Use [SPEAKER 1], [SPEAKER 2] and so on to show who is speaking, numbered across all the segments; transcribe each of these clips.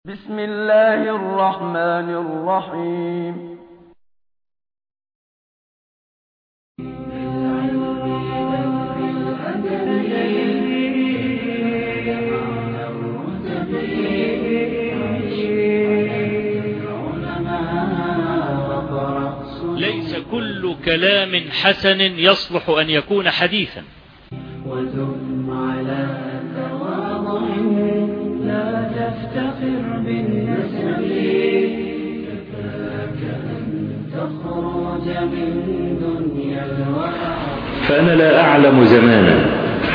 [SPEAKER 1] بسم الله الرحمن الرحيم
[SPEAKER 2] ليس كل كلام حسن يصلح أن يكون حديثا
[SPEAKER 3] وثم على تواضع لا تفتخر بالنسب كفاك أن تخرج من دنيا الورع
[SPEAKER 4] فأنا لا أعلم زمانا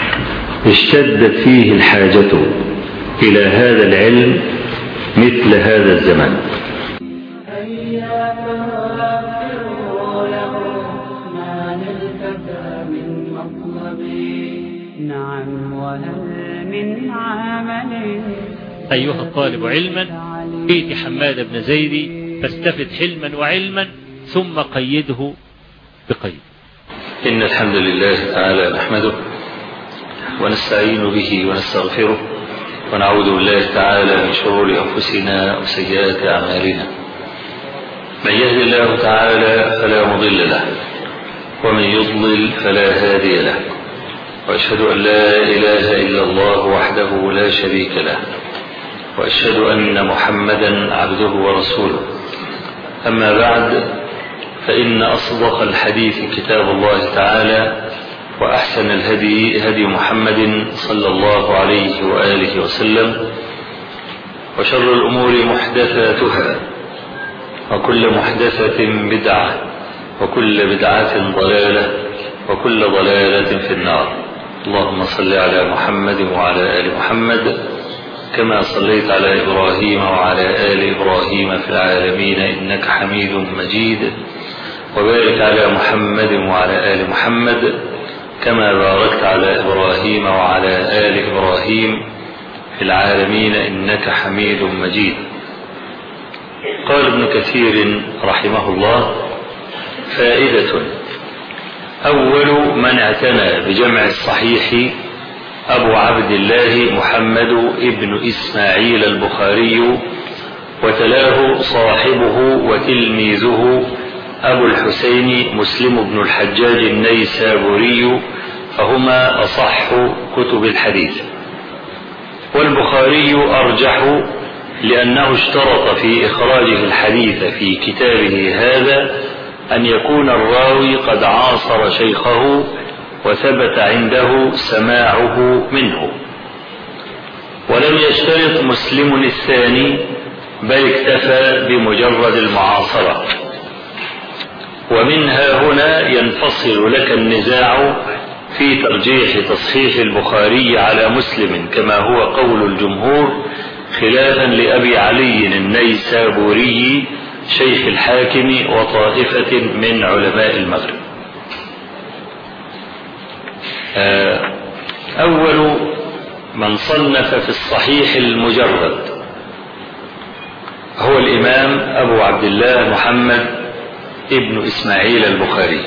[SPEAKER 4] اشتدت فيه الحاجة إلى هذا العلم مثل هذا الزمان
[SPEAKER 3] هيا فافروا له ما للفتى من مطلب نعم وهل من عمل
[SPEAKER 2] أيها الطالب علما ائت حماد بن زيد فاستفد حلما وعلما ثم قيده بقيد
[SPEAKER 4] إن الحمد لله تعالى نحمده ونستعين به ونستغفره ونعوذ بالله تعالى من شرور أنفسنا وسيئات أعمالنا من يهد الله تعالى فلا مضل له ومن يضلل فلا هادي له وأشهد أن لا إله إلا الله وحده لا شريك له وأشهد أن محمدا عبده ورسوله أما بعد فإن أصدق الحديث كتاب الله تعالى وأحسن الهدي هدي محمد صلى الله عليه وآله وسلم وشر الأمور محدثاتها وكل محدثة بدعة وكل بدعة ضلالة وكل ضلالة في النار اللهم صل على محمد وعلى آل محمد كما صليت على إبراهيم وعلى آل إبراهيم في العالمين إنك حميد مجيد وبارك على محمد وعلى آل محمد كما باركت على إبراهيم وعلى آل إبراهيم في العالمين إنك حميد مجيد قال ابن كثير رحمه الله فائدة أول من اعتنى بجمع الصحيح أبو عبد الله محمد ابن إسماعيل البخاري وتلاه صاحبه وتلميذه أبو الحسين مسلم بن الحجاج النيسابوري فهما أصح كتب الحديث والبخاري أرجح لأنه اشترط في إخراجه الحديث في كتابه هذا أن يكون الراوي قد عاصر شيخه وثبت عنده سماعه منه ولم يشترط مسلم الثاني بل اكتفى بمجرد المعاصرة ومنها هنا ينفصل لك النزاع في ترجيح تصحيح البخاري على مسلم كما هو قول الجمهور خلافا لأبي علي النيسابوري شيخ الحاكم وطائفة من علماء المغرب أول من صنف في الصحيح المجرد هو الإمام أبو عبد الله محمد ابن إسماعيل البخاري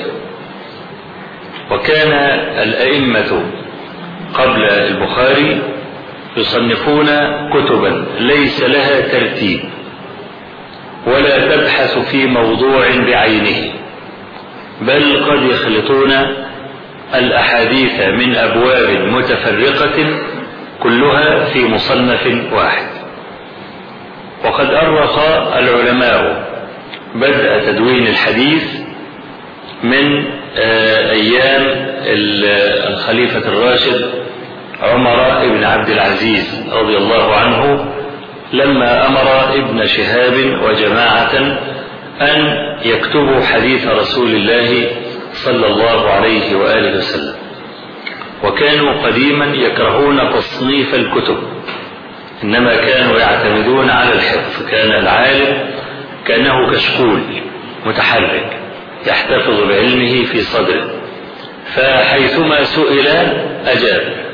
[SPEAKER 4] وكان الأئمة قبل البخاري يصنفون كتبا ليس لها ترتيب ولا تبحث في موضوع بعينه بل قد يخلطون الأحاديث من أبواب متفرقة كلها في مصنف واحد وقد أرخ العلماء بدء تدوين الحديث من أيام الخليفة الراشد عمر بن عبد العزيز رضي الله عنه لما أمر ابن شهاب وجماعة أن يكتبوا حديث رسول الله صلى الله عليه وآله وسلم وكانوا قديما يكرهون تصنيف الكتب إنما كانوا يعتمدون على الحفظ كان العالم كأنه كشكول متحرك يحتفظ بعلمه في صدره فحيثما سئل أجاب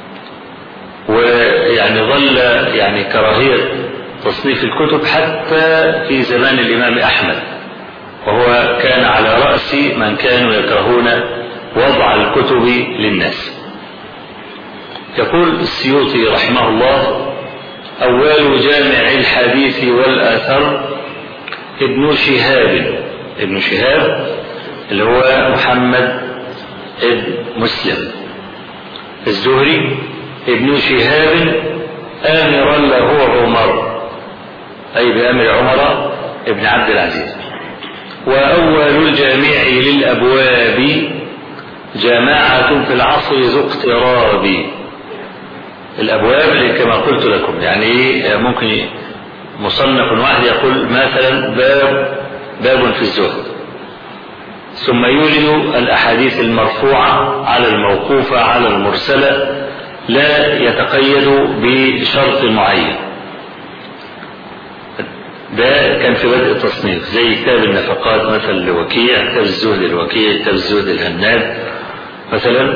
[SPEAKER 4] ويعني ظل يعني كراهية تصنيف الكتب حتى في زمان الإمام أحمد وهو كان على رأس من كانوا يكرهون وضع الكتب للناس يقول السيوطي رحمه الله أول جامع الحديث والآثر ابن شهاب ابن شهاب اللي هو محمد ابن مسلم الزهري ابن شهاب آمرا له عمر أي بأمر عمر ابن عبد العزيز وأول الجامع للأبواب جماعة في العصر ذو اقتراب الأبواب كما قلت لكم يعني ممكن مصنف واحد يقول مثلا باب باب في الزهد ثم يولد الأحاديث المرفوعة على الموقوفة على المرسلة لا يتقيد بشرط معين ده كان في بدء التصنيف زي كتاب النفقات مثلا لوكيع كتاب الزهد الوكيع كتاب الزهد الهناد مثلا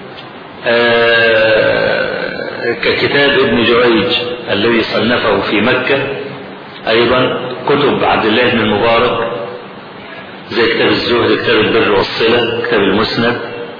[SPEAKER 4] آه ككتاب ابن جريج الذي صنفه في مكة أيضا كتب عبد الله بن المبارك زي كتاب الزهد كتاب البر والصلة كتاب المسند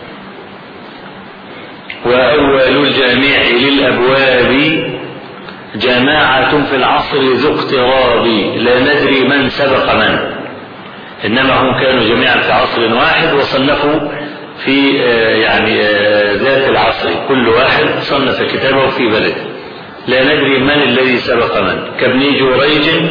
[SPEAKER 4] وأول الجامع للأبواب جماعة في العصر ذو اقتراب لا ندري من سبق من إنما هم كانوا جميعا في عصر واحد وصنفوا في يعني ذات العصر كل واحد صنف كتابه في بلده لا ندري من الذي سبق من كابن جريج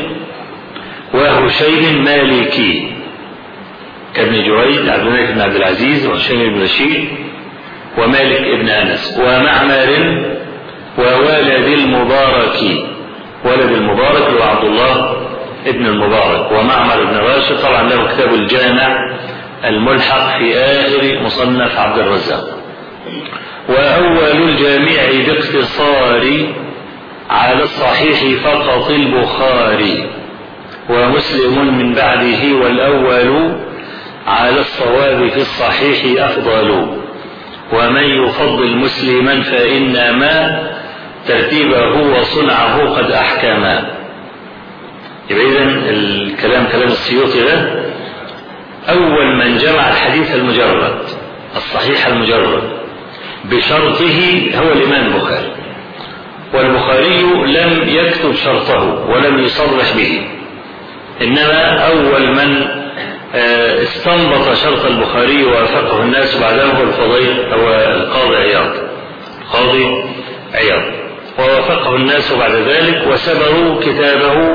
[SPEAKER 4] وهشيم مالكي كابن جريج عبد الملك بن عبد العزيز وهشيم بن رشيد ومالك بن انس ومعمر وولد المبارك ولد المبارك هو عبد الله ابن المبارك ومعمر بن راشد طبعا له كتاب الجامع الملحق في آخر مصنف عبد الرزاق وأول الجامع باختصار على الصحيح فقط البخاري ومسلم من بعده والأول على الصواب في الصحيح أفضل ومن يفضل مسلما فإنما ترتيبه وصنعه قد أحكما يبقى إذا الكلام كلام السيوطي ده أول من جمع الحديث المجرد الصحيح المجرد بشرطه هو الإمام البخاري والبخاري لم يكتب شرطه ولم يصرح به إنما أول من استنبط شرط البخاري ووافقه الناس بعده هو الفضيل هو القاضي عياض القاضي عياض ووافقه الناس بعد ذلك وسبروا كتابه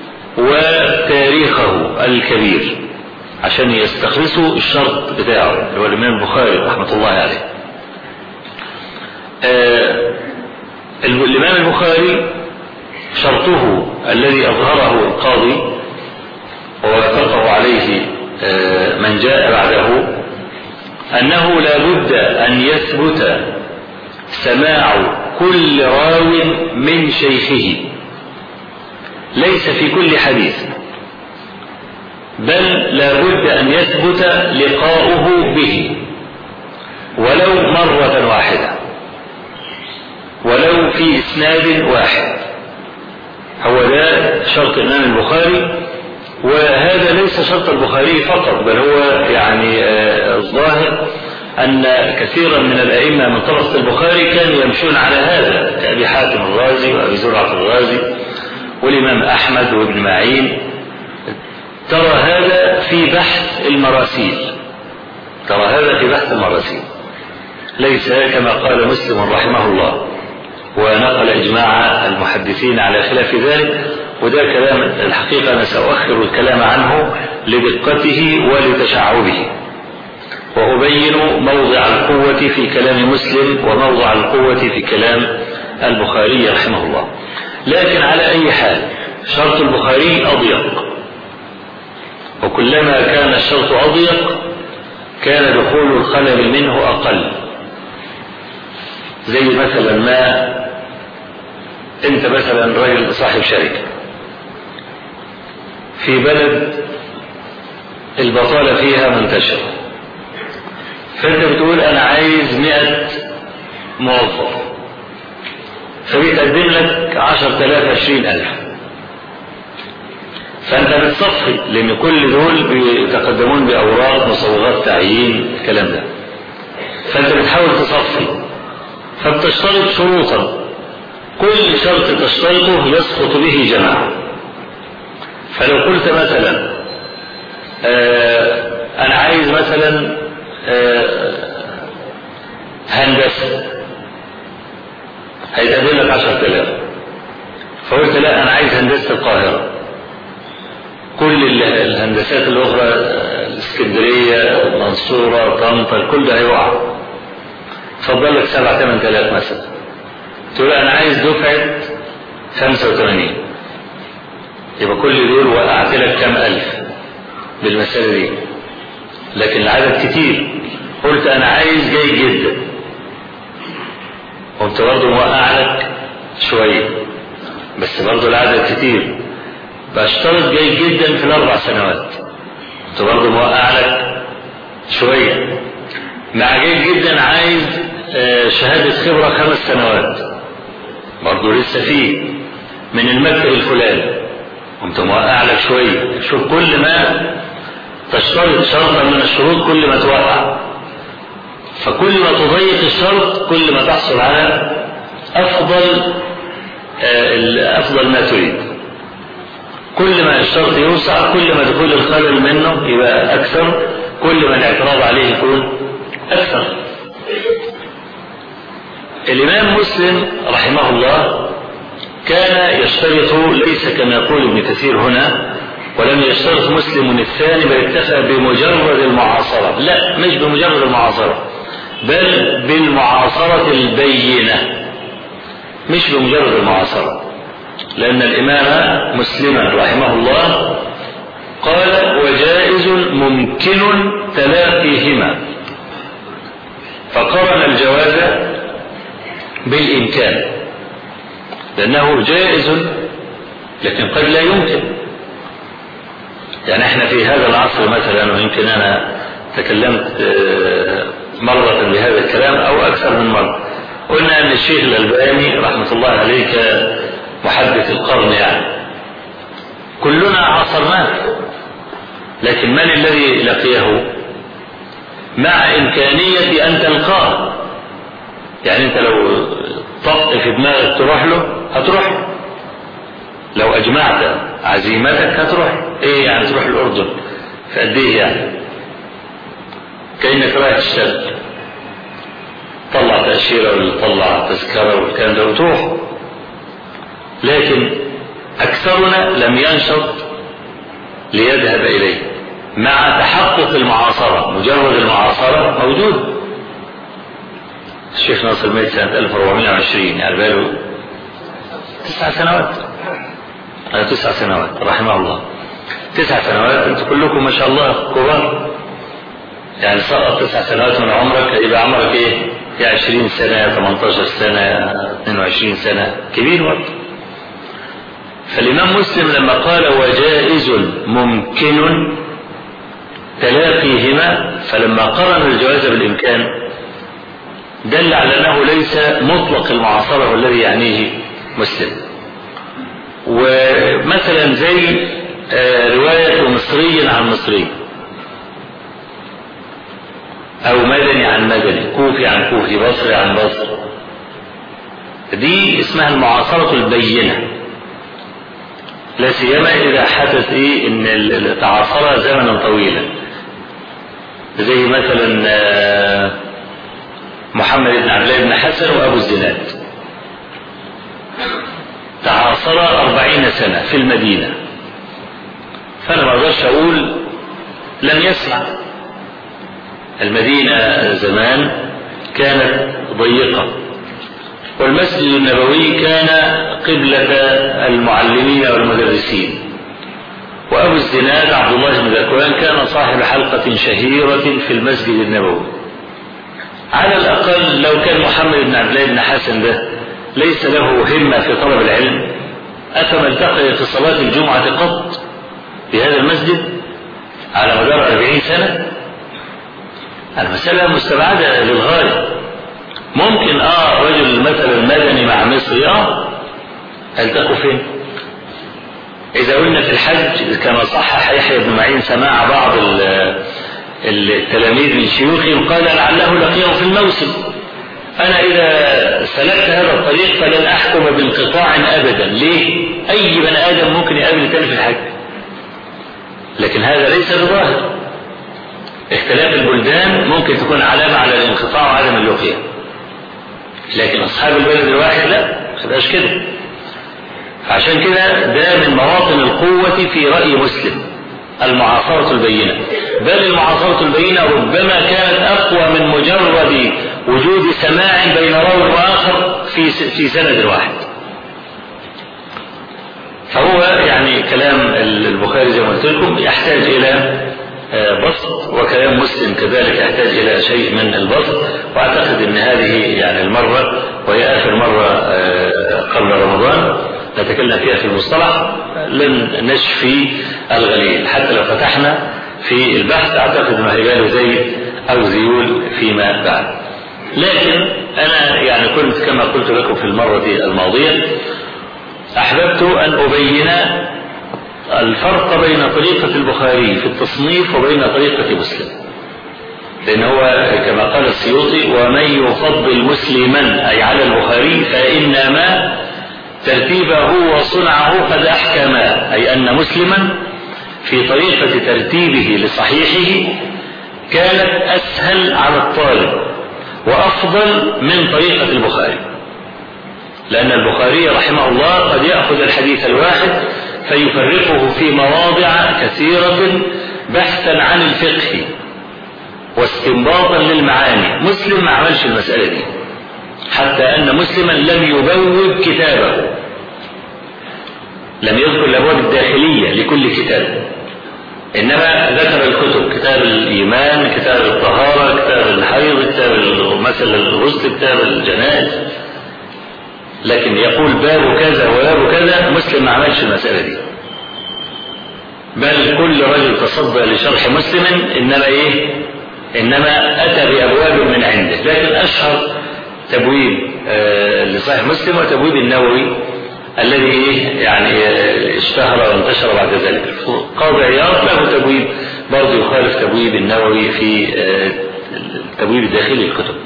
[SPEAKER 4] وتاريخه الكبير عشان يستخلصوا الشرط بتاعه اللي هو الإمام البخاري رحمة الله عليه آه الإمام البخاري شرطه الذي أظهره القاضي ووافقه عليه آه من جاء بعده أنه لا بد أن يثبت سماع كل راو من شيخه ليس في كل حديث بل لا بد أن يثبت لقاؤه به ولو مرة واحدة ولو في إسناد واحد هو ده شرط الإمام البخاري وهذا ليس شرط البخاري فقط بل هو يعني آه الظاهر أن كثيرا من الأئمة من طبقة البخاري كانوا يمشون على هذا كأبي حاتم الرازي وأبي زرعة الرازي والإمام أحمد وابن معين ترى هذا في بحث المراسيل ترى هذا في بحث المراسيل ليس كما قال مسلم رحمه الله ونقل إجماع المحدثين على خلاف ذلك وده كلام الحقيقة أنا سأؤخر الكلام عنه لدقته ولتشعبه وأبين موضع القوة في كلام مسلم وموضع القوة في كلام البخاري رحمه الله لكن على أي حال شرط البخاري أضيق وكلما كان الشرط أضيق كان دخول الخلل منه أقل زي مثلا ما أنت مثلا راجل صاحب شركة في بلد البطالة فيها منتشرة فأنت بتقول أنا عايز مئة موظف فبيتقدم لك عشر تلاف عشرين ألف فأنت بتصفي لأن كل دول بيتقدمون بأوراق مصوغات تعيين الكلام ده فأنت بتحاول تصفي فبتشترط شروطا كل شرط تشترطه يسقط به جماعة فلو قلت مثلا آه أنا عايز مثلا آه هندسة هيتقدم لك 10000 فقلت لا أنا عايز هندسة القاهرة كل الهندسات الأخرى الاسكندرية المنصورة طنطا كل ده هيقع تفضل لك 7 8000 مثلا تقول أنا عايز دفعة 85 يبقى كل دول وقعت لك كام ألف بالمسألة دي لكن العدد كتير قلت أنا عايز جيد جدا قمت برضه موقع لك شوية بس برضه العدد كتير بشترط جيد جدا في الأربع سنوات قمت برضه موقع لك شوية مع جيد جدا عايز شهادة خبرة خمس سنوات برضه لسه فيه من المكتب الفلاني قمت موقع لك شوية شوف كل ما تشترط شرطا من الشروط كل ما توقع فكل ما تضيق الشرط كل ما تحصل على أفضل أفضل ما تريد كل ما الشرط يوسع كل ما دخول الخلل منه يبقى أكثر كل ما الاعتراض عليه يكون أكثر الإمام مسلم رحمه الله كان يشترط ليس كما يقول ابن كثير هنا ولم يشترط مسلم الثاني بل اكتفى بمجرد المعاصرة لا مش بمجرد المعاصرة بل بالمعاصرة البينة مش بمجرد المعاصرة لأن الإمام مسلما رحمه الله قال وجائز ممكن تلاقيهما فقرن الجواز بالإمكان لأنه جائز لكن قد لا يمكن يعني احنا في هذا العصر مثلا ويمكن أنا تكلمت مرة بهذا الكلام أو أكثر من مرة قلنا أن الشيخ الألباني رحمة الله عليه محدث القرن يعني كلنا عاصرناه لكن من الذي لقيه مع إمكانية أن تلقاه يعني أنت لو طق في دماغك تروح له هتروح له لو أجمعت عزيمتك هتروح إيه يعني تروح الأردن فقد إيه يعني كأنك رايح تشتغل طلع تأشيرة ولا طلع تذكرة والكلام ده وتروح لكن أكثرنا لم ينشط ليذهب إليه مع تحقق المعاصرة مجرد المعاصرة موجود الشيخ ناصر ميت سنة 1420 يعني باله تسع سنوات أنا تسع سنوات رحمه الله تسع سنوات أنتم كلكم ما شاء الله كبار يعني سقط تسع سنوات من عمرك يبقى عمرك إيه؟ يا 20 سنة 18 سنة 22 سنة كبير برضه فالإمام مسلم لما قال وجائز ممكن تلاقيهما فلما قرن الجواز بالإمكان دل على أنه ليس مطلق المعاصرة والذي يعنيه مسلم ومثلا زي رواية مصري عن مصري أو مدني عن مدني كوفي عن كوفي بصري عن بصري دي اسمها المعاصرة البينة لا سيما إذا حدث إيه إن تعاصر زمنا طويلا زي مثلا محمد بن عبد الله بن حسن وأبو الزناد تعاصر أربعين سنة في المدينة فأنا ما أقدرش أقول لم يسمع المدينة زمان كانت ضيقة والمسجد النبوي كان قبلة المعلمين والمدرسين وأبو الزناد عبد الله بن ذكوان كان صاحب حلقة شهيرة في المسجد النبوي على الأقل لو كان محمد بن عبد الله بن حسن ده ليس له همة في طلب العلم أفما التقي في صلاة الجمعة قط في هذا المسجد على مدار أربعين سنة المسألة مستبعدة للغاية ممكن اه رجل مثلا مدني مع مصري اه التقوا فين؟ إذا قلنا في الحج كما صحح يحيى بن معين سماع بعض التلاميذ من شيوخهم قال لعله لقيه في الموسم أنا إذا سلكت هذا الطريق فلن أحكم بانقطاع أبدا ليه؟ أي بني آدم ممكن يقابل تاني في الحج لكن هذا ليس بظاهر اختلاف البلدان ممكن تكون علامة على الانقطاع وعدم اللقية لكن أصحاب البلد الواحد لا ما كده عشان كده ده من مواطن القوة في رأي مسلم المعاصرة البينة بل المعاصرة البينة ربما كانت أقوى من مجرد وجود سماع بين راو وآخر في في سند واحد فهو يعني كلام البخاري زي ما قلت لكم يحتاج إلى بسط وكلام مسلم كذلك يحتاج إلى شيء من البسط وأعتقد أن هذه يعني المرة وهي آخر مرة قبل رمضان نتكلم فيها في المصطلح لن نشفي الغليل حتى لو فتحنا في البحث أعتقد أنه هيبقى له زي أو زيول فيما بعد لكن أنا يعني كنت كما قلت لكم في المرة الماضية أحببت أن أبين الفرق بين طريقة البخاري في التصنيف وبين طريقة مسلم لأن هو كما قال السيوطي ومن يفضل مسلما أي على البخاري فإنما ترتيبه وصنعه قد أحكما أي أن مسلما في طريقة ترتيبه لصحيحه كانت أسهل على الطالب وأفضل من طريقة البخاري لأن البخاري رحمه الله قد يأخذ الحديث الواحد فيفرقه في مواضع كثيرة بحثا عن الفقه واستنباطا للمعاني مسلم ما عملش المسألة دي حتى أن مسلما لم يبوب كتابه لم يذكر الأبواب الداخلية لكل كتاب إنما ذكر الكتب كتاب الإيمان كتاب الطهارة كتاب الحيض كتاب مثل الغسل كتاب الجنائز لكن يقول باب كذا وباب كذا مسلم ما عملش المسألة دي بل كل رجل تصدى لشرح مسلم إنما إيه إنما أتى بأبواب من عنده لكن أشهر تبويب آه لصحيح مسلم وتبويب النووي الذي إيه يعني اشتهر وانتشر بعد ذلك قاضي عياض له تبويب برضه يخالف تبويب النووي في آه التبويب الداخلي للكتب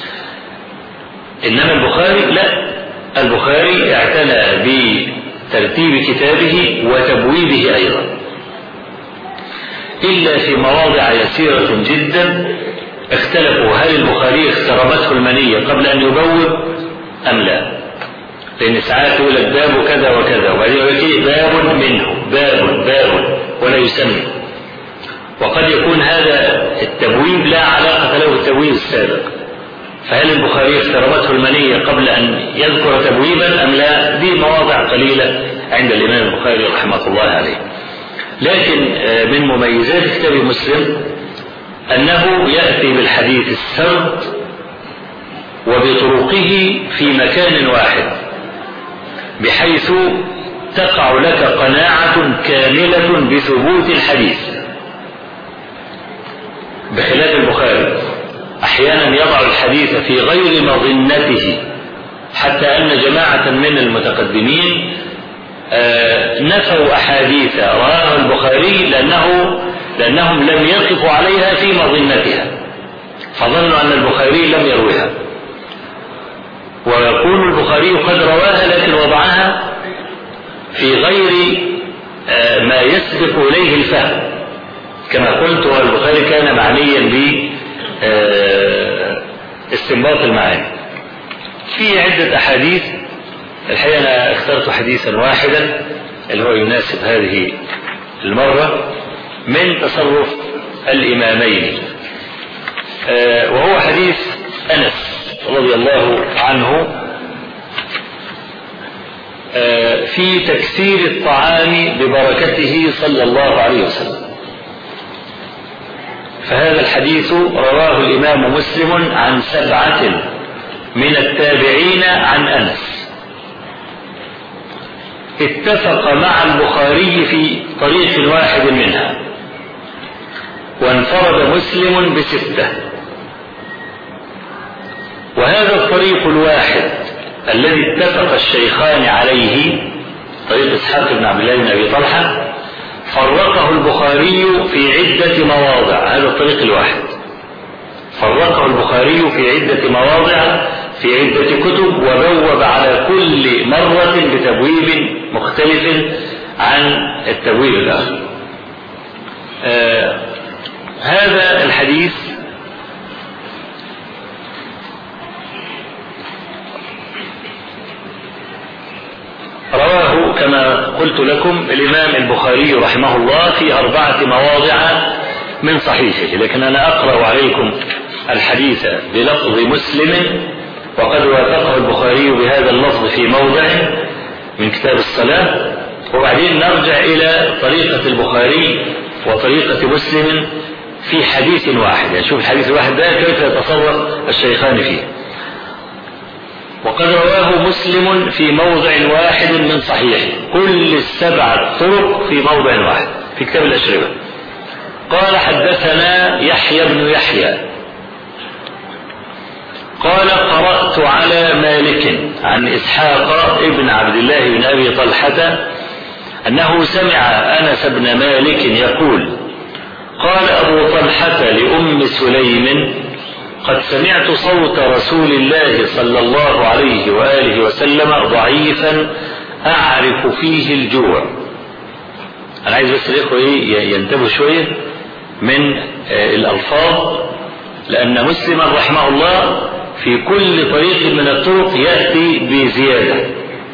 [SPEAKER 4] إنما البخاري لا البخاري اعتنى بترتيب كتابه وتبويبه أيضا إلا في مواضع يسيرة جدا اختلفوا هل البخاري اخترمته المنية قبل أن يبوب أم لا لأن ساعات يقول باب كذا وكذا وبعدين يقول لك باب منه باب باب ولا يسمي وقد يكون هذا التبويب لا علاقة له بالتبويب السابق فهل البخاري اخترمته المنية قبل أن يذكر تبويبا أم لا دي مواضع قليلة عند الإمام البخاري رحمة الله عليه لكن من مميزات كتاب مسلم أنه يأتي بالحديث السرد وبطرقه في مكان واحد بحيث تقع لك قناعة كاملة بثبوت الحديث بخلاف البخاري أحيانا يضع الحديث في غير مظنته حتى أن جماعة من المتقدمين نفوا أحاديث رواها البخاري لأنه لأنهم لم يقفوا عليها في مظنتها فظنوا أن البخاري لم يروها ويكون البخاري قد رواها لكن وضعها في غير ما يسبق إليه الفهم كما قلت والبخاري كان معنيا ب استنباط المعاني في عدة أحاديث الحقيقة أنا اخترت حديثا واحدا اللي هو يناسب هذه المرة من تصرف الإمامين وهو حديث أنس رضي الله عنه في تكسير الطعام ببركته صلى الله عليه وسلم فهذا الحديث رواه الإمام مسلم عن سبعة من التابعين عن أنس اتفق مع البخاري في طريق واحد منها وانفرد مسلم بستة وهذا الطريق الواحد الذي اتفق الشيخان عليه طريق اسحاق بن عبد الله بن ابي طلحه فرقه البخاري في عدة مواضع هذا الطريق الواحد فرقه البخاري في عدة مواضع في عدة كتب وبوب على كل مرة بتبويب مختلف عن التبويب الآخر آه هذا الحديث رواه كما قلت لكم الإمام البخاري رحمه الله في أربعة مواضع من صحيحه لكن أنا أقرأ عليكم الحديث بلفظ مسلم وقد وافقه البخاري بهذا اللفظ في موضع من كتاب الصلاة وبعدين نرجع إلى طريقة البخاري وطريقة مسلم في حديث واحد يعني شوف الحديث الواحد ده كيف يتصور الشيخان فيه وقد رواه مسلم في موضع واحد من صحيحه كل السبعة طرق في موضع واحد في كتاب الأشربة قال حدثنا يحيى بن يحيى قال قرأت على مالك عن إسحاق ابن عبد الله بن أبي طلحة أنه سمع أنس بن مالك يقول قال أبو طلحة لأم سليم قد سمعت صوت رسول الله صلى الله عليه وآله وسلم ضعيفا أعرف فيه الجوع أنا عايز بس الإخوة إيه ينتبهوا شوية من الألفاظ لأن مسلما رحمه الله في كل طريق من الطرق يأتي بزيادة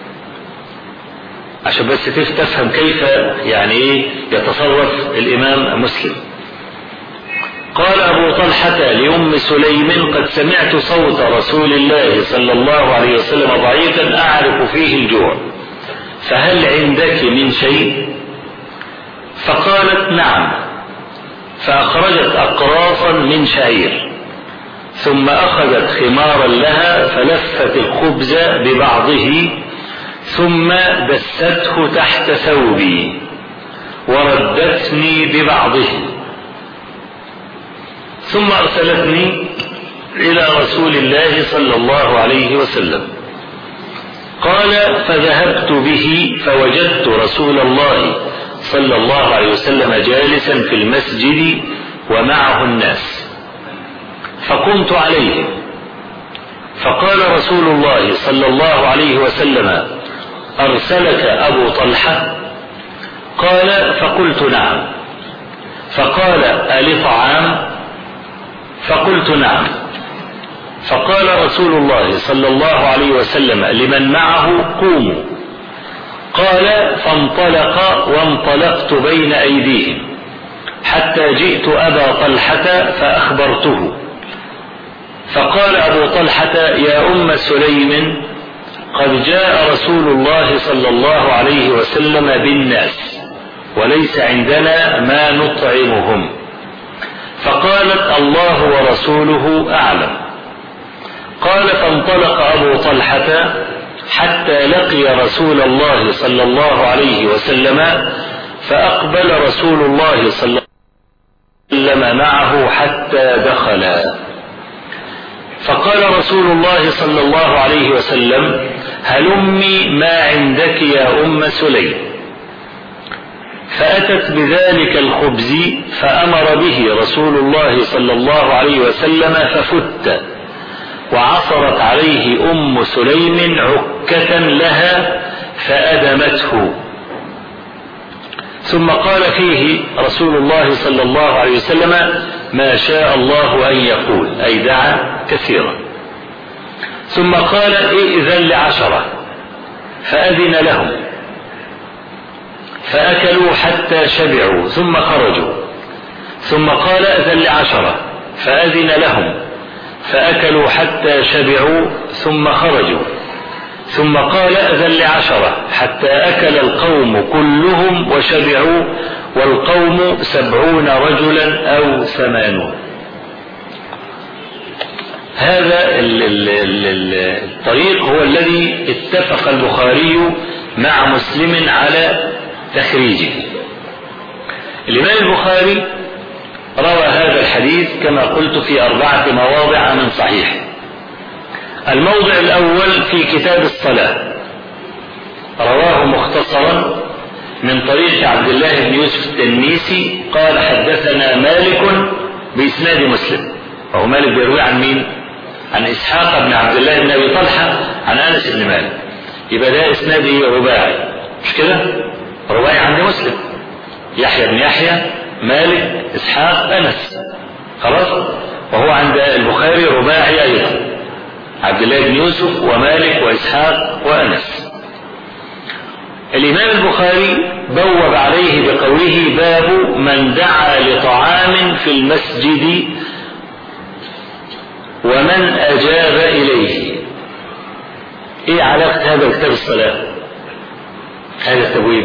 [SPEAKER 4] عشان بس تفهم كيف يعني ايه يتصرف الإمام مسلم قال أبو طلحة لأم سليم قد سمعت صوت رسول الله صلى الله عليه وسلم ضعيفا أعرف فيه الجوع فهل عندك من شيء فقالت نعم فأخرجت أقراصا من شعير ثم أخذت خمارا لها فلفت الخبز ببعضه ثم دسته تحت ثوبي وردتني ببعضه ثم أرسلتني إلى رسول الله صلى الله عليه وسلم قال فذهبت به فوجدت رسول الله صلى الله عليه وسلم جالسا في المسجد ومعه الناس فقمت عليهم فقال رسول الله صلى الله عليه وسلم أرسلك أبو طلحة قال فقلت نعم فقال ألي طعام فقلت نعم فقال رسول الله صلى الله عليه وسلم لمن معه قوموا قال فانطلق وانطلقت بين أيديهم حتى جئت أبا طلحة فأخبرته فقال أبو طلحة يا أم سليم قد جاء رسول الله صلى الله عليه وسلم بالناس وليس عندنا ما نطعمهم فقالت الله ورسوله أعلم قال فانطلق أبو طلحة حتى لقي رسول الله صلى الله عليه وسلم فأقبل رسول الله صلى الله عليه وسلم معه حتى دخلا فقال رسول الله صلى الله عليه وسلم هلمي ما عندك يا أم سليم فأتت بذلك الخبز فأمر به رسول الله صلى الله عليه وسلم ففت وعصرت عليه أم سليم عكة لها فأدمته ثم قال فيه رسول الله صلى الله عليه وسلم ما شاء الله أن يقول أي دعا كثيرا ثم قال ائذن لعشرة فأذن لهم فأكلوا حتى شبعوا ثم خرجوا ثم قال أذن لعشرة فأذن لهم فأكلوا حتى شبعوا ثم خرجوا ثم قال أذن لعشرة حتى أكل القوم كلهم وشبعوا والقوم سبعون رجلا أو ثمانون هذا الطريق هو الذي اتفق البخاري مع مسلم على تخريجه الإمام البخاري روى هذا الحديث كما قلت في أربعة مواضع من صحيح الموضع الأول في كتاب الصلاة رواه مختصرا من طريق عبد الله بن يوسف التنيسي قال حدثنا مالك بإسناد مسلم وهو مالك بيروي عن مين؟ عن إسحاق بن عبد الله بن أبي طلحة عن أنس بن مالك يبقى ده إسناد إيه رباعي مش كده؟ رباعي عند مسلم يحيى بن يحيى مالك إسحاق أنس خلاص؟ وهو عند البخاري رباعي أيضا عبد الله بن يوسف ومالك وإسحاق وأنس الإمام البخاري بوب عليه بقوله باب من دعا لطعام في المسجد ومن أجاب إليه إيه علاقة هذا بكتاب الصلاة هذا التبويب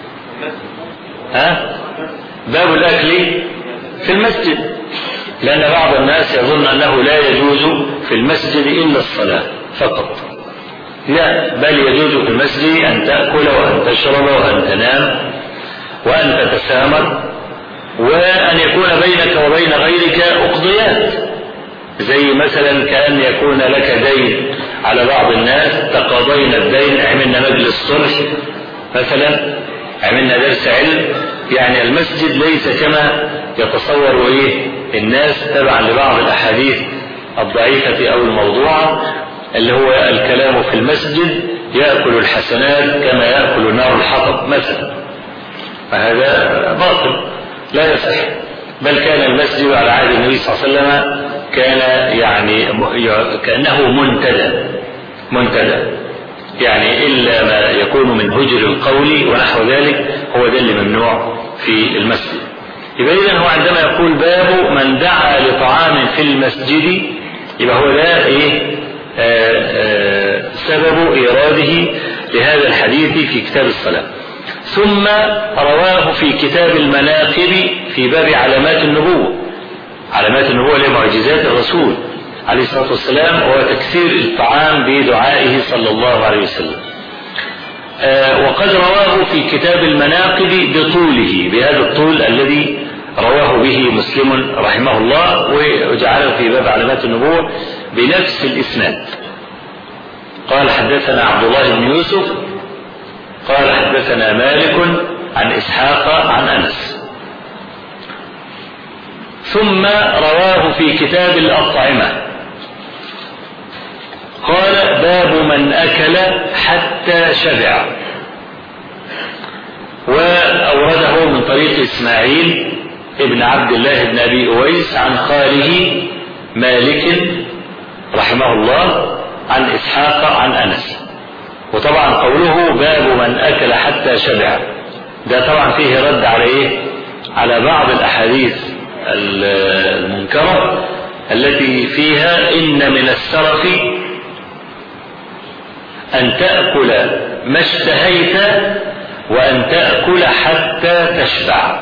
[SPEAKER 4] ها باب الأكل في المسجد لأن بعض الناس يظن أنه لا يجوز في المسجد إلا الصلاة فقط لا بل يجوز في المسجد أن تأكل وأن تشرب وأن تنام وأن تتسامر وأن يكون بينك وبين غيرك أقضيات زي مثلا كأن يكون لك دين على بعض الناس تقاضينا الدين عملنا مجلس صلح مثلا عملنا درس علم يعني المسجد ليس كما يتصور ايه الناس تبعا لبعض الاحاديث الضعيفة او الموضوعة اللي هو الكلام في المسجد يأكل الحسنات كما يأكل النار الحطب مثلا فهذا باطل لا يصح بل كان المسجد على عهد النبي صلى الله عليه وسلم كان يعني كأنه منتدى منتدى يعني إلا ما يكون من هجر القول ونحو ذلك هو ده اللي ممنوع في المسجد يبقى إذا هو عندما يقول باب من دعا لطعام في المسجد يبقى هو ده إيه آآ آآ سبب إيراده لهذا الحديث في كتاب الصلاة ثم رواه في كتاب المناقب في باب علامات النبوة علامات النبوة اللي معجزات الرسول عليه الصلاة والسلام وهو تكثير الطعام بدعائه صلى الله عليه وسلم آه وقد رواه في كتاب المناقب بطوله بهذا الطول الذي رواه به مسلم رحمه الله وجعله في باب علامات النبوة بنفس الإسناد قال حدثنا عبد الله بن يوسف قال حدثنا مالك عن إسحاق عن أنس ثم رواه في كتاب الأطعمة قال باب من أكل حتى شبع وأورده من طريق إسماعيل ابن عبد الله بن أبي أويس عن خاله مالك رحمه الله عن إسحاق عن أنس وطبعا قوله باب من أكل حتى شبع ده طبعا فيه رد على إيه على بعض الأحاديث المنكرة التي فيها إن من السرف أن تأكل ما اشتهيت وأن تأكل حتى تشبع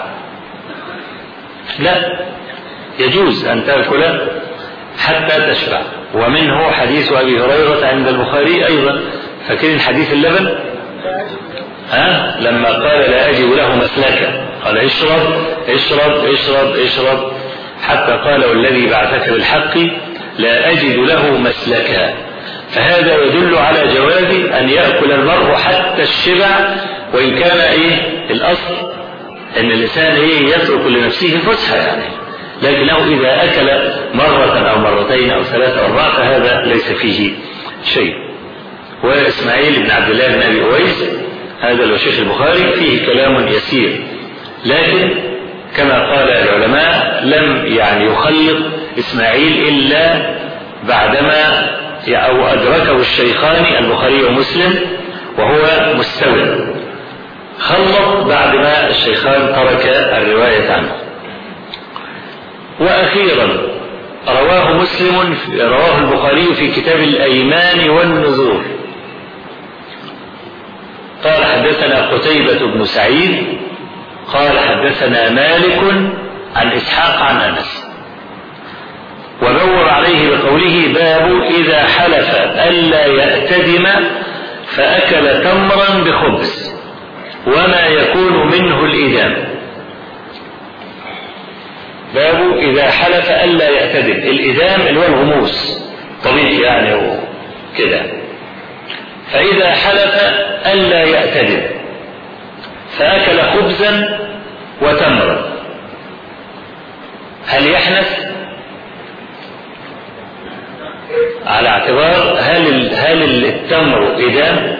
[SPEAKER 4] لا يجوز أن تأكل حتى تشبع ومنه حديث أبي هريرة عند البخاري أيضا فاكرين حديث اللبن ها لما قال لا أجد له مسلكا قال اشرب اشرب اشرب اشرب حتى قال والذي بعثك بالحق لا أجد له مسلكا فهذا يدل على جواز أن يأكل المرء حتى الشبع وإن كان إيه الأصل أن الإنسان إيه يترك لنفسه فسحة يعني لكنه إذا أكل مرة أو مرتين أو ثلاث أو أربع فهذا ليس فيه شيء وإسماعيل بن عبد الله بن أبي أويس هذا الشيخ البخاري فيه كلام يسير لكن كما قال العلماء لم يعني يخلط إسماعيل إلا بعدما أو أدركه الشيخان البخاري ومسلم وهو مستوى خلط بعد ما الشيخان ترك الرواية عنه وأخيرا رواه مسلم رواه البخاري في كتاب الأيمان والنذور قال حدثنا قتيبة بن سعيد قال حدثنا مالك عن إسحاق عن أنس وبور عليه بقوله باب إذا حلف ألا يأتدم فأكل تمرا بخبز وما يكون منه الإدام باب إذا حلف ألا يأتدم الإدام اللي هو الغموس طبيعي يعني وكده فإذا حلف ألا يأتدم فأكل خبزا وتمرا هل يحنث على اعتبار هل ال- هل التمر إدام؟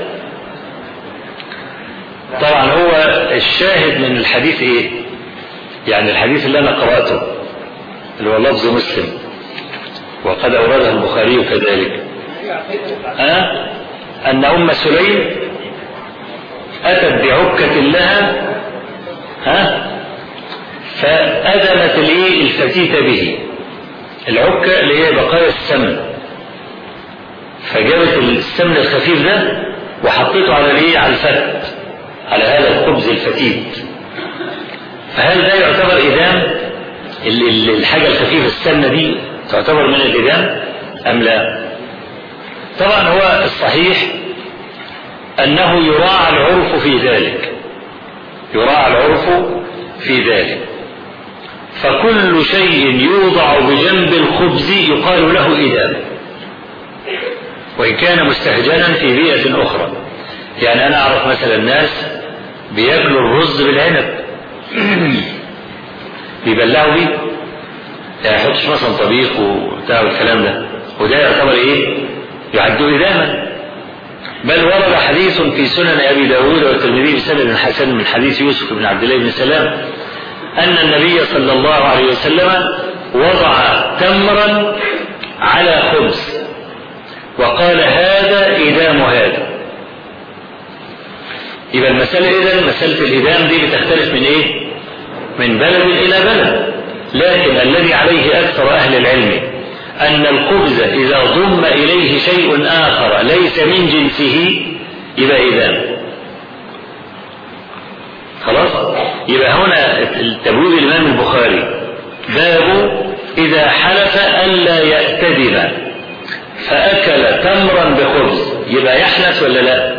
[SPEAKER 4] طبعا هو الشاهد من الحديث ايه؟ يعني الحديث اللي انا قرأته اللي هو لفظ مسلم وقد أوردها البخاري كذلك أه؟ أن أم سليم أتت بعكة لها ها فأدمت الايه الفتيت به العكة اللي هي بقايا السمن فجابت السمن الخفيف ده وحطيته على الايه على الفت على هذا الخبز الفتيت فهل ده يعتبر إدام ال- ال- الحاجة الخفيفة السمنة دي تعتبر من الإدام أم لا طبعا هو الصحيح أنه يراعى العرف في ذلك يراعى العرف في ذلك فكل شيء يوضع بجنب الخبز يقال له إدام وإن كان مستهجنا في بيئة أخرى يعني أنا أعرف مثلا ناس بياكلوا الرز بالعنب بيبلعوا بيه يعني يحطش مثلا طبيخ وبتاع والكلام ده وده يعتبر ايه؟ يعد إداما بل ورد حديث في سنن أبي داود والترمذي بسند حسن من حديث يوسف بن عبد الله بن سلام أن النبي صلى الله عليه وسلم وضع تمرا على خبز وقال هذا إدام هذا يبقى المسألة إذا مسألة الإدام دي بتختلف من إيه؟ من بلد إلى بلد لكن الذي عليه أكثر أهل العلم أن الخبز إذا ضم إليه شيء آخر ليس من جنسه يبقى إدام خلاص يبقى هنا التبويب الإمام البخاري باب إذا حلف ألا يأتدم فأكل تمرا بخبز يبقى يحنث ولا لا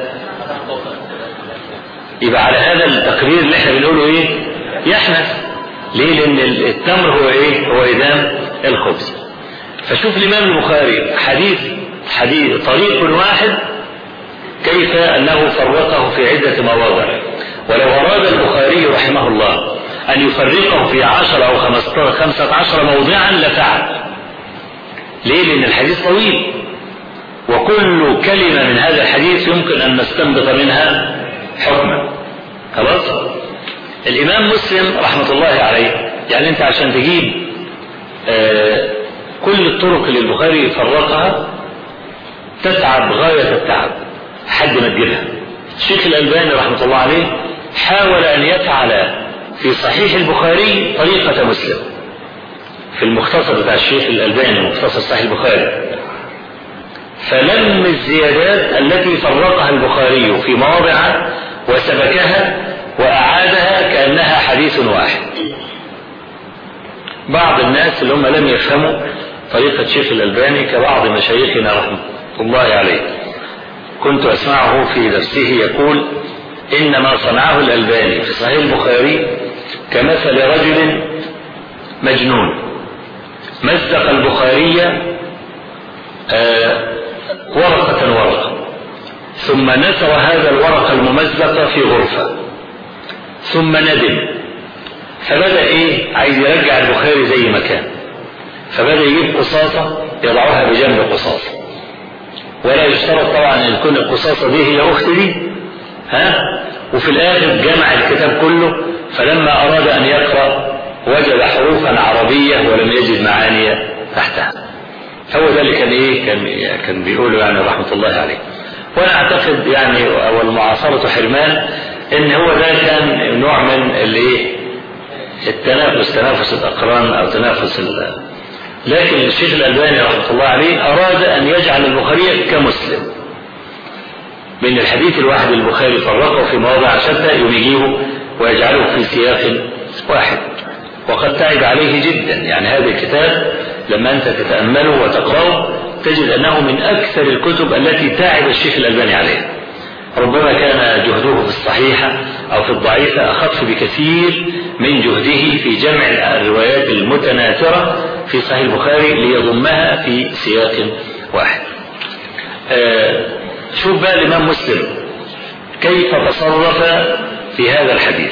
[SPEAKER 4] يبقى على هذا التقرير اللي احنا بنقوله ايه يحنث ليه لان التمر هو ايه هو إدام الخبز فشوف الإمام البخاري حديث حديث طريق واحد كيف أنه فرقه في عدة مواضع ولو أراد البخاري رحمه الله أن يفرقه في عشر أو خمسة عشر موضعا لفعل ليه لأن الحديث طويل وكل كلمة من هذا الحديث يمكن أن نستنبط منها حكما خلاص الإمام مسلم رحمة الله عليه يعني أنت عشان تجيب آه كل الطرق اللي البخاري فرقها تتعب غاية التعب حد ما تجيبها الشيخ الألباني رحمة الله عليه حاول أن يفعل في صحيح البخاري طريقة مسلم في المختصر بتاع الشيخ الألباني مختصر صحيح البخاري فلم الزيادات التي فرقها البخاري في مواضع وسبكها وأعادها كأنها حديث واحد بعض الناس اللي هم لم يفهموا طريقة شيخ الألباني كبعض مشايخنا رحمة الله عليه كنت أسمعه في درسه يقول إن ما صنعه الألباني في صحيح البخاري كمثل رجل مجنون مزق البخاري آه ورقة ورقة ثم نثر هذا الورق الممزق في غرفة ثم ندم فبدأ ايه عايز يرجع البخاري زي ما كان فبدأ يجيب قصاصة يضعها بجنب قصاصة ولا يشترط طبعا ان تكون القصاصة دي هي اخت دي ها وفي الاخر جمع الكتاب كله فلما اراد ان يقرأ وجد حروفا عربية ولم يجد معاني تحتها هو ده اللي كان ايه كان كان بيقوله يعني رحمة الله عليه وانا اعتقد يعني والمعاصرة حرمان ان هو ده كان نوع من الايه التنافس تنافس الاقران او تنافس ال لكن الشيخ الالباني رحمه الله عليه اراد ان يجعل البخاري كمسلم من الحديث الواحد البخاري فرقه في مواضع شتى يوم يجيبه ويجعله في سياق واحد وقد تعب عليه جدا يعني هذا الكتاب لما انت تتامله وتقراه تجد انه من اكثر الكتب التي تعب الشيخ الالباني عليها ربما كان جهده في الصحيحة أو في الضعيفة أخف بكثير من جهده في جمع الروايات المتناثرة في صحيح البخاري ليضمها في سياق واحد آه شوف بقى الإمام مسلم كيف تصرف في هذا الحديث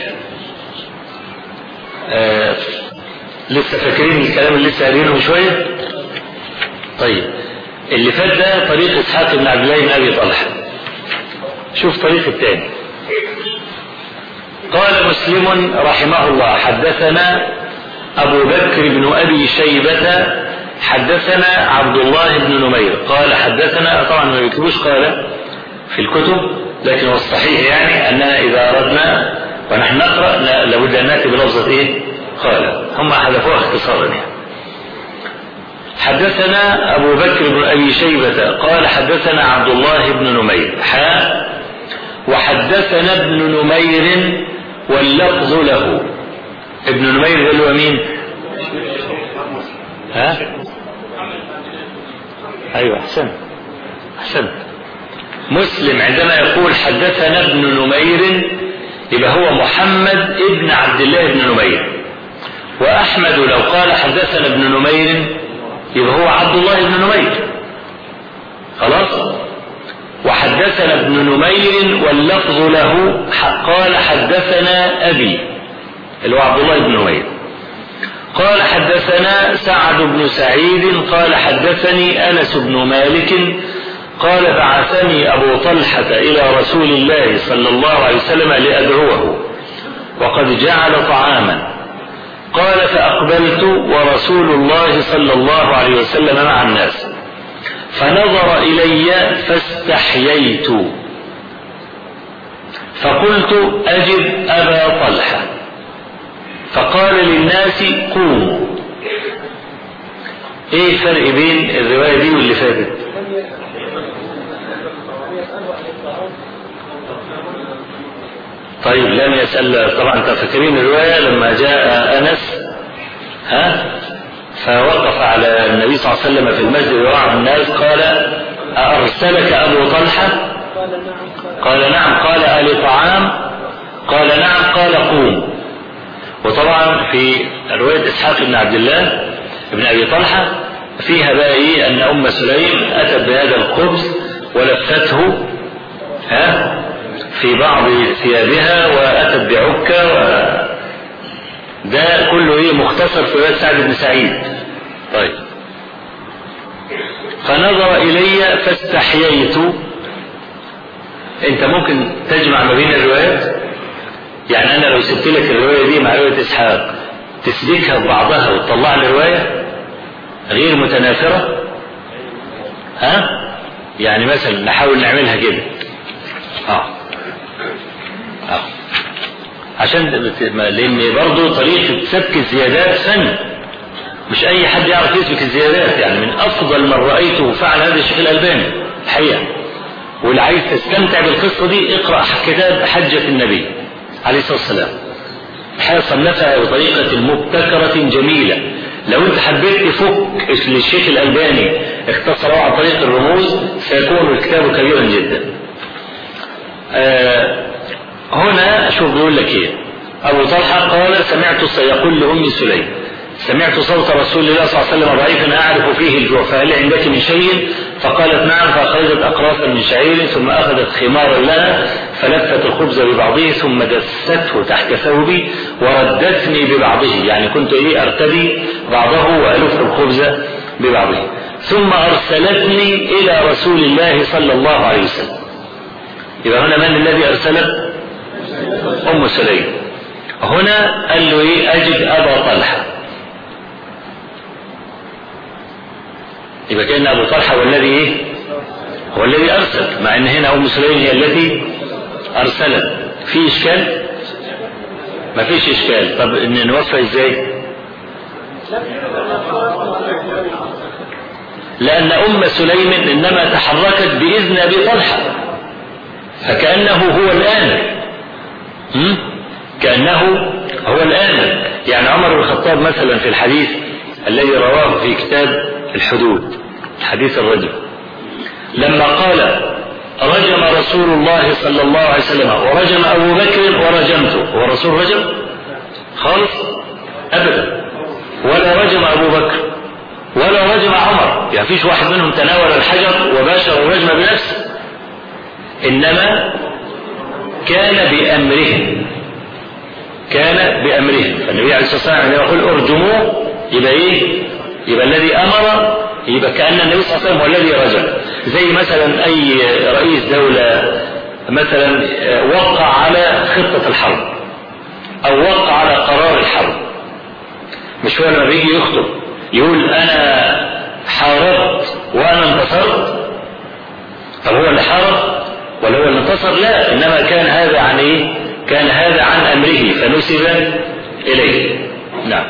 [SPEAKER 4] آه لسه فاكرين الكلام اللي لسه قايلينه من شوية طيب اللي فات ده طريق اسحاق بن عبد الله بن ابي طلحه شوف طريق الثاني قال مسلم رحمه الله حدثنا ابو بكر بن ابي شيبه حدثنا عبد الله بن نمير قال حدثنا طبعا ما بيكتبوش قال في الكتب لكن هو الصحيح يعني اننا اذا اردنا ونحن نقرا لابد ان ناتي بلفظه ايه؟ قال هم حذفوها اختصارا يعني حدثنا أبو بكر بن أبي شيبة قال حدثنا عبد الله بن نمير حاء وحدثنا ابن نمير واللفظ له ابن نمير ده اللي هو مين؟ ها؟ أيوه أحسنت أحسنت مسلم عندما يقول حدثنا ابن نمير يبقى هو محمد ابن عبد الله بن نمير وأحمد لو قال حدثنا ابن نمير يبقى هو عبد الله بن نمير خلاص وحدثنا ابن نمير واللفظ له قال حدثنا أبي اللي هو عبد الله بن نمير قال حدثنا سعد بن سعيد قال حدثني أنس بن مالك قال بعثني أبو طلحة إلى رسول الله صلى الله عليه وسلم لأدعوه وقد جعل طعاما قال فأقبلت ورسول الله صلى الله عليه وسلم مع الناس فنظر إلي فاستحييت فقلت أجب أبا طلحة فقال للناس قوموا ايه الفرق بين الرواية دي واللي فاتت طيب لم يسأل طبعا انت فاكرين الرواية لما جاء أنس ها فوقف على النبي صلى الله عليه وسلم في المسجد ووعى الناس قال أرسلك أبو طلحة قال نعم قال ألي طعام قال نعم قال قوم وطبعا في رواية إسحاق بن عبد الله بن أبي طلحة فيها بقى إيه أن أم سليم أتت بهذا الخبز ولفته ها في بعض ثيابها وأتت بعكة و ده كله ايه مختصر في رواية سعد بن سعيد طيب فنظر إلي فاستحييت انت ممكن تجمع ما بين الروايات يعني انا لو سبت لك الرواية دي مع رواية اسحاق تسبكها ببعضها وتطلع لي رواية غير متنافرة ها يعني مثلا نحاول نعملها كده اه اه عشان لان برضه طريقه سبك الزيادات فن مش اي حد يعرف يسبك الزيادات يعني من افضل من رايته فعل هذا الشيخ الالباني الحقيقه واللي عايز تستمتع بالقصه دي اقرا كتاب حجه النبي عليه الصلاه والسلام الحقيقه صنفها بطريقه مبتكره جميله لو انت حبيت تفك للشيخ الالباني اختصره عن طريق الرموز سيكون الكتاب كبيرا جدا آه هنا شوف بيقول لك ايه ابو طلحه قال سمعت سيقول لام سليم سمعت صوت رسول الله صلى الله عليه وسلم ضعيفا اعرف فيه الجوع فهل عندك من شيء فقالت نعم فاخرجت اقراصا من شعير ثم اخذت خمارا لها فلفت الخبز ببعضه ثم دسته تحت ثوبي وردتني ببعضه يعني كنت ايه ارتدي بعضه والف الخبز ببعضه ثم ارسلتني الى رسول الله صلى الله عليه وسلم يبقى هنا من الذي ارسلت ام سليم هنا قال له ايه اجد ابا طلحه يبقى كان ابو طلحه هو الذي ايه هو الذي ارسل مع ان هنا ام سليم هي التي ارسلت في اشكال ما فيش اشكال طب ان نوفى ازاي لان ام سليم انما تحركت باذن ابي طلحه فكانه هو الان م? كانه هو الان يعني عمر بن الخطاب مثلا في الحديث الذي رواه في كتاب الحدود حديث الرجل لما قال رجم رسول الله صلى الله عليه وسلم ورجم أبو بكر ورجمته هو الرسول رجم خالص أبدا ولا رجم أبو بكر ولا رجم عمر يعني فيش واحد منهم تناول الحجر وباشر الرجم بنفسه إنما كان بأمرهم كان بأمرهم فالنبي عليه الصلاة والسلام عندما يقول ارجموه يبقى إيه يبقى الذي أمر يبقى كأن النبي صلى الله عليه وسلم هو الذي رجع زي مثلا أي رئيس دولة مثلا وقع على خطة الحرب أو وقع على قرار الحرب مش هو لما بيجي يخطب يقول أنا حاربت وأنا انتصرت طب هو اللي حارب ولا هو اللي انتصر لا إنما كان هذا عن إيه كان هذا عن أمره فنسب إليه نعم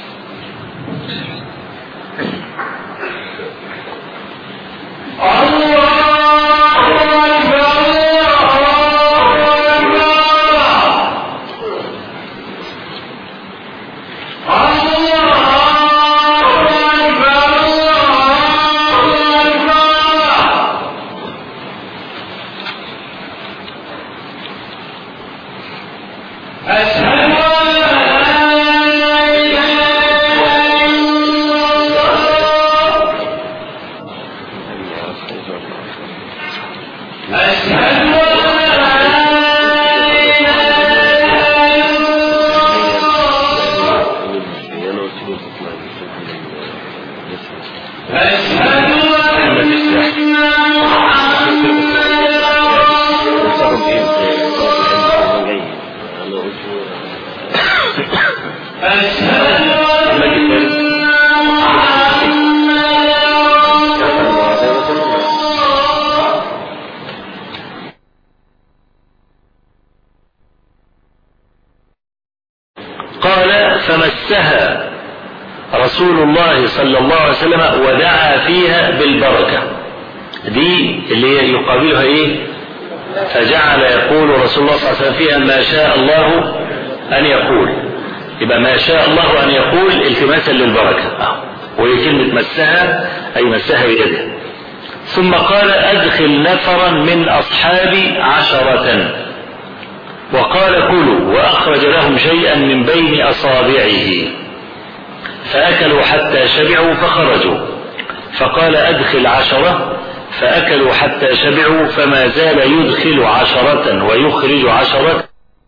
[SPEAKER 4] قال فمسها رسول الله صلى الله عليه وسلم ودعا فيها بالبركة دي اللي هي يقابلها ايه فجعل يقول رسول الله صلى الله عليه وسلم فيها ما شاء الله ان يقول يبقى ما شاء الله ان يقول التماسا للبركة وهي كلمة مسها اي مسها بيده ثم قال ادخل نفرا من اصحابي عشرة وقال كلوا واخرج لهم شيئا من بين اصابعه فأكلوا حتى شبعوا فخرجوا فقال أدخل عشرة فأكلوا حتى شبعوا فما زال يدخل عشرة ويخرج عشرة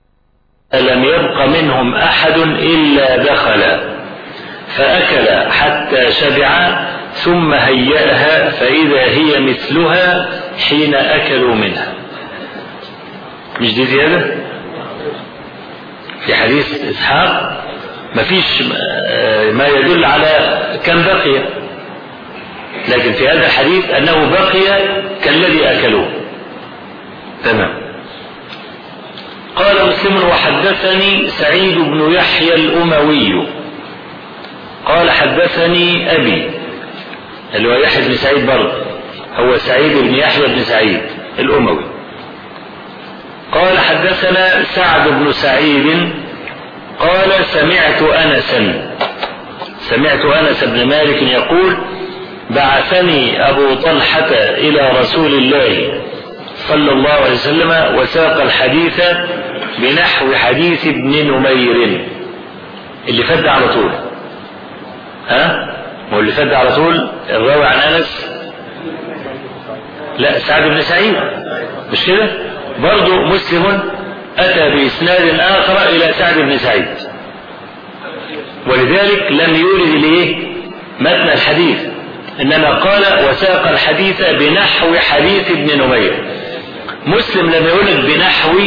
[SPEAKER 4] لم يبق منهم أحد إلا دخل فأكل حتى شبع ثم هيأها فإذا هي مثلها حين أكلوا منها مش دي زيادة في حديث إسحاق مفيش ما يدل على كم بقي لكن في هذا الحديث أنه بقي كالذي أكلوه تمام قال مسلم وحدثني سعيد بن يحيى الأموي قال حدثني أبي اللي هو يحيى بن سعيد برضه هو سعيد بن يحيى بن سعيد الأموي قال حدثنا سعد بن سعيد قال سمعت انسا سمعت انس بن مالك يقول بعثني ابو طلحه الى رسول الله صلى الله عليه وسلم وساق الحديث بنحو حديث ابن نمير اللي فد على طول ها هو اللي فد على طول الراوي عن انس لا سعد بن سعيد مش كده برضه مسلم أتى بإسناد آخر إلى سعد بن سعيد ولذلك لم يورد الايه متن الحديث إنما قال وساق الحديث بنحو حديث ابن نمير مسلم لم يولد بنحو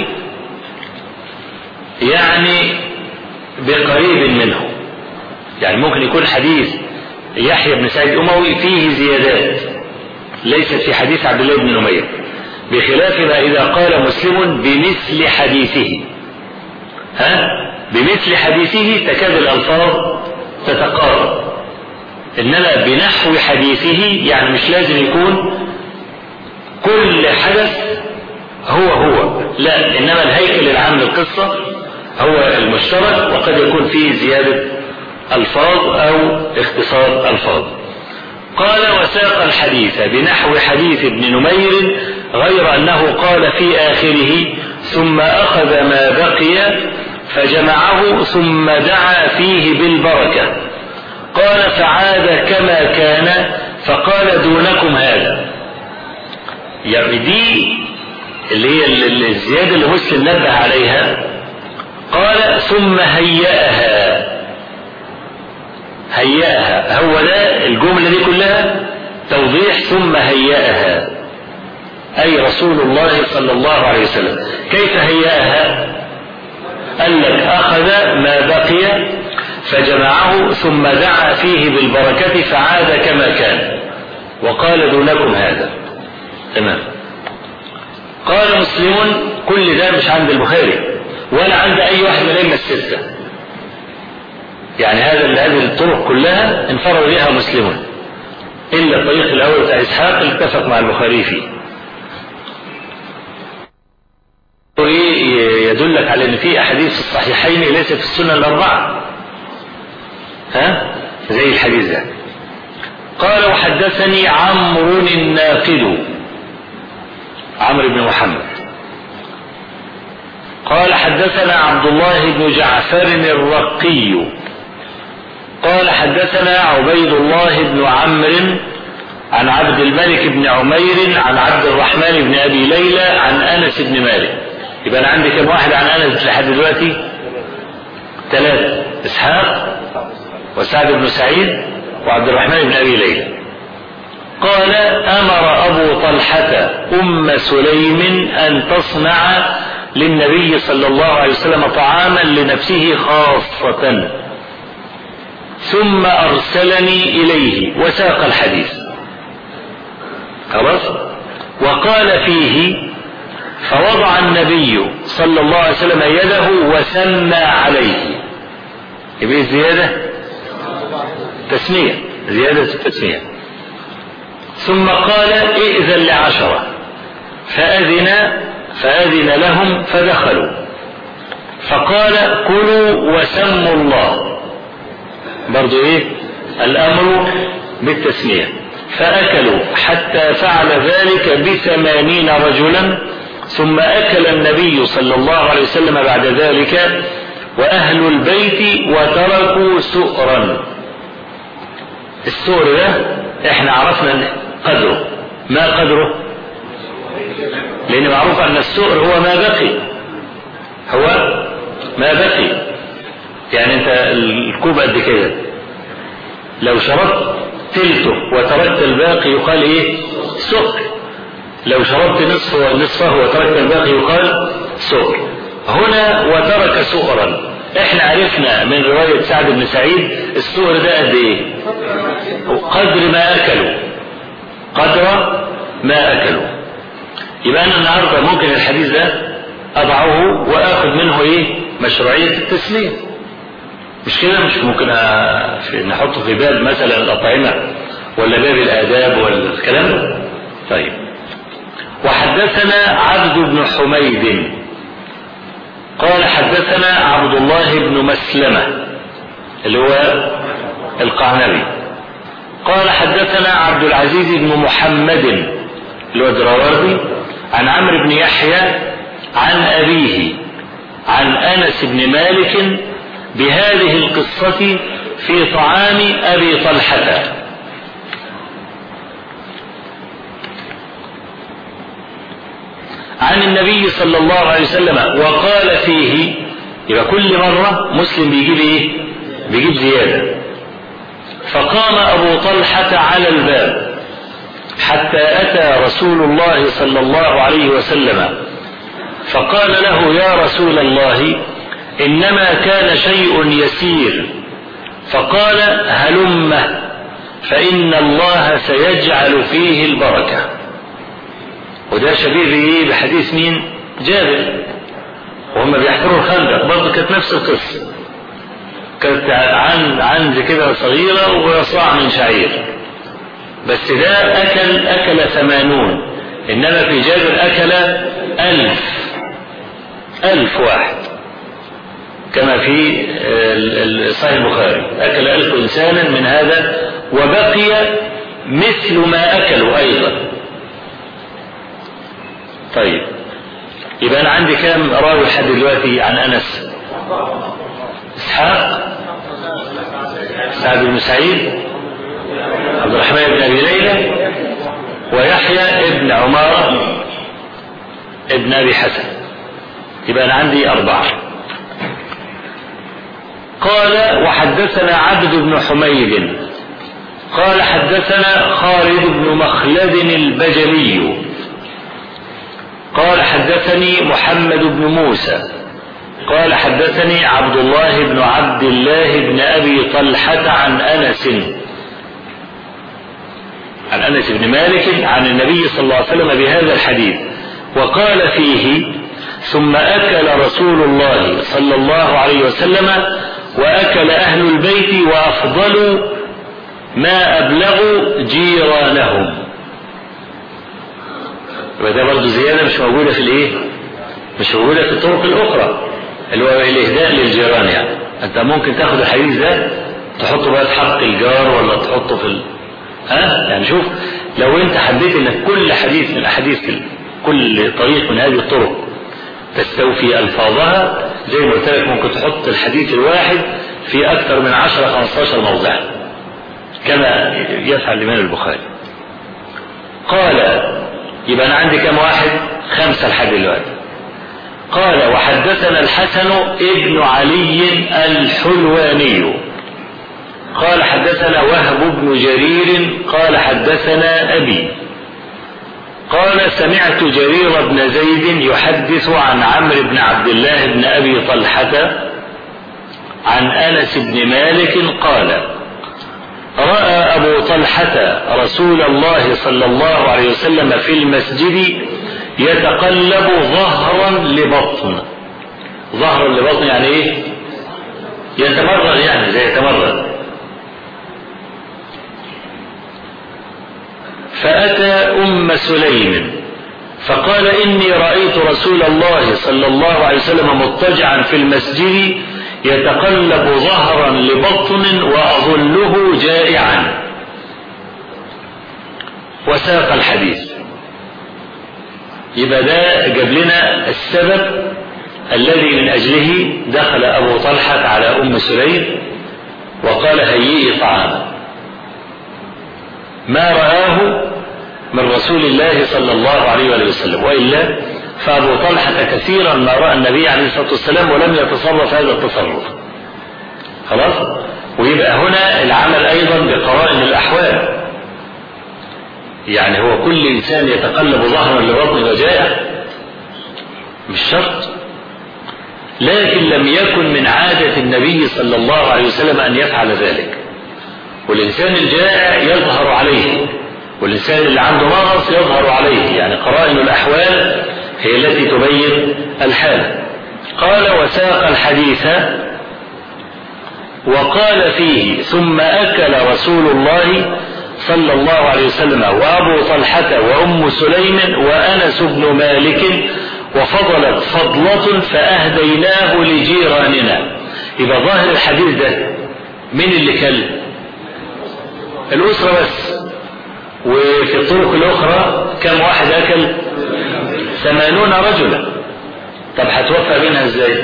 [SPEAKER 4] يعني بقريب منه يعني ممكن يكون حديث يحيى بن سعيد الأموي فيه زيادات ليست في حديث عبد الله بن نمير بخلاف ما إذا قال مسلم بمثل حديثه ها بمثل حديثه تكاد الألفاظ تتقارب إنما بنحو حديثه يعني مش لازم يكون كل حدث هو هو لا إنما الهيكل العام للقصة هو المشترك وقد يكون فيه زيادة ألفاظ أو اختصار ألفاظ قال وساق الحديث بنحو حديث ابن نمير غير أنه قال في آخره ثم أخذ ما بقي فجمعه ثم دعا فيه بالبركة قال فعاد كما كان فقال دونكم هذا يعني دي اللي هي الزيادة اللي مسلم نبه عليها قال ثم هيأها هيأها هو ده الجملة دي كلها توضيح ثم هيأها أي رسول الله صلى الله عليه وسلم كيف هيأها قال لك أخذ ما بقي فجمعه ثم دعا فيه بالبركة فعاد كما كان وقال دونكم هذا تمام قال مسلمون كل ده مش عند البخاري ولا عند أي واحد من الأئمة الستة يعني هذا هذه الطرق كلها انفرد بها مسلمون إلا الطريق الأول بتاع إسحاق اللي اتفق مع البخاري فيه يدلك على ان في احاديث في الصحيحين ليس في السنه الاربعه ها زي الحديث ده قال وحدثني عمرو الناقد عمرو بن محمد قال حدثنا عبد الله بن جعفر الرقي قال حدثنا عبيد الله بن عمرو عن عبد الملك بن عمير عن عبد الرحمن بن ابي ليلى عن انس بن مالك يبقى انا عندي كم واحد عن انس لحد دلوقتي ثلاثة اسحاق وسعد بن سعيد وعبد الرحمن بن ابي ليلى قال امر ابو طلحة ام سليم ان تصنع للنبي صلى الله عليه وسلم طعاما لنفسه خاصة ثم ارسلني اليه وساق الحديث خلاص وقال فيه فوضع النبي صلى الله عليه وسلم يده وسمى عليه يبقى زيادة تسمية زيادة التسمية ثم قال ائذن لعشرة فأذن فأذن لهم فدخلوا فقال كلوا وسموا الله برضو ايه الامر بالتسمية فاكلوا حتى فعل ذلك بثمانين رجلا ثم اكل النبي صلى الله عليه وسلم بعد ذلك واهل البيت وتركوا سؤرا السؤر ده احنا عرفنا قدره ما قدره لان معروف ان السؤر هو ما بقي هو ما بقي يعني انت الكوب قد كده لو شربت تلته وتركت الباقي يقال ايه سكر لو شربت نصفه نصفه وتركت الباقي يقال سكر هنا وترك سؤرا احنا عرفنا من رواية سعد بن سعيد السؤر ده قد ايه قدر ما اكلوا قدر ما اكلوا يبقى انا النهارده ممكن الحديث ده اضعه واخذ منه ايه مشروعية التسليم مش كده مش ممكن نحطه في باب مثلا الأطعمة ولا باب الآداب ولا الكلام ده طيب وحدثنا عبد بن حميد قال حدثنا عبد الله بن مسلمة اللي هو القعنبي قال حدثنا عبد العزيز بن محمد اللي هو الدراوردي عن عمرو بن يحيى عن أبيه عن أنس بن مالك بهذه القصة في طعام أبي طلحة عن النبي صلى الله عليه وسلم وقال فيه يبقى كل مرة مسلم بيجيب ايه بيجيب زيادة فقام أبو طلحة على الباب حتى أتى رسول الله صلى الله عليه وسلم فقال له يا رسول الله إنما كان شيء يسير فقال هلم فإن الله سيجعل فيه البركة وده شبيه بإيه بحديث مين جابر وهم بيحفروا الخندق برضه كانت نفس القصة كانت عن عنز كده صغيرة وصاع من شعير بس ده أكل أكل ثمانون إنما في جابر أكل ألف ألف واحد كما في صحيح البخاري أكل ألف إنسانا من هذا وبقي مثل ما أكلوا أيضا طيب يبقى أنا عندي كام راوي لحد دلوقتي عن أنس إسحاق سعد بن سعيد عبد الرحمن بن أبي ليلى ويحيى ابن عمارة ابن أبي حسن يبقى أنا عندي أربعة قال وحدثنا عبد بن حميد قال حدثنا خالد بن مخلد البجلي قال حدثني محمد بن موسى قال حدثني عبد الله بن عبد الله بن ابي طلحه عن انس عن انس بن مالك عن النبي صلى الله عليه وسلم بهذا الحديث وقال فيه ثم اكل رسول الله صلى الله عليه وسلم واكل اهل البيت وافضلوا ما ابلغوا جيرانهم وده برضه زياده مش موجوده في الايه مش موجوده في الطرق الاخرى اللي هو الاهداء للجيران يعني انت ممكن تاخد الحديث ده تحطه بقى في حق الجار ولا تحطه في ال... ها يعني شوف لو انت حبيت انك كل حديث من الاحاديث كل طريق من هذه الطرق تستوفي الفاظها زي ما قلت لك ممكن تحط الحديث الواحد في اكثر من 10 15 موضع كما يفعل الامام البخاري قال يبقى انا عندي كم واحد خمسه لحد دلوقتي قال وحدثنا الحسن ابن علي الحلواني قال حدثنا وهب بن جرير قال حدثنا ابي قال سمعت جرير بن زيد يحدث عن عمرو بن عبد الله بن ابي طلحه عن انس بن مالك قال راى ابو طلحه رسول الله صلى الله عليه وسلم في المسجد يتقلب ظهرا لبطن ظهرا لبطن يعني ايه يتمرد يعني زي يتمرد فأتى أم سليم فقال إني رأيت رسول الله صلى الله عليه وسلم مضطجعا في المسجد يتقلب ظهرا لبطن وأظله جائعا وساق الحديث يبقى ده جاب لنا السبب الذي من أجله دخل أبو طلحة على أم سليم وقال هيئي طعاما ما رآه من رسول الله صلى الله عليه وآله وسلم وإلا فأبو طلحة كثيرا ما رأى النبي عليه الصلاة والسلام ولم يتصرف هذا التصرف خلاص ويبقى هنا العمل أيضا بقرائن الأحوال يعني هو كل إنسان يتقلب ظهرا لبطن وجائع مش شرط لكن لم يكن من عادة النبي صلى الله عليه وسلم أن يفعل ذلك والإنسان الجائع يظهر عليه والإنسان اللي عنده مرض يظهر عليه يعني قرائن الأحوال هي التي تبين الحال قال وساق الحديث وقال فيه ثم أكل رسول الله صلى الله عليه وسلم وأبو طلحة وأم سليم وأنس بن مالك وفضلت فضلة فأهديناه لجيراننا يبقى ظاهر الحديث ده مين اللي كل الأسرة بس وفي الطرق الأخرى كم واحد أكل ثمانون رجلا طب هتوفى بينها ازاي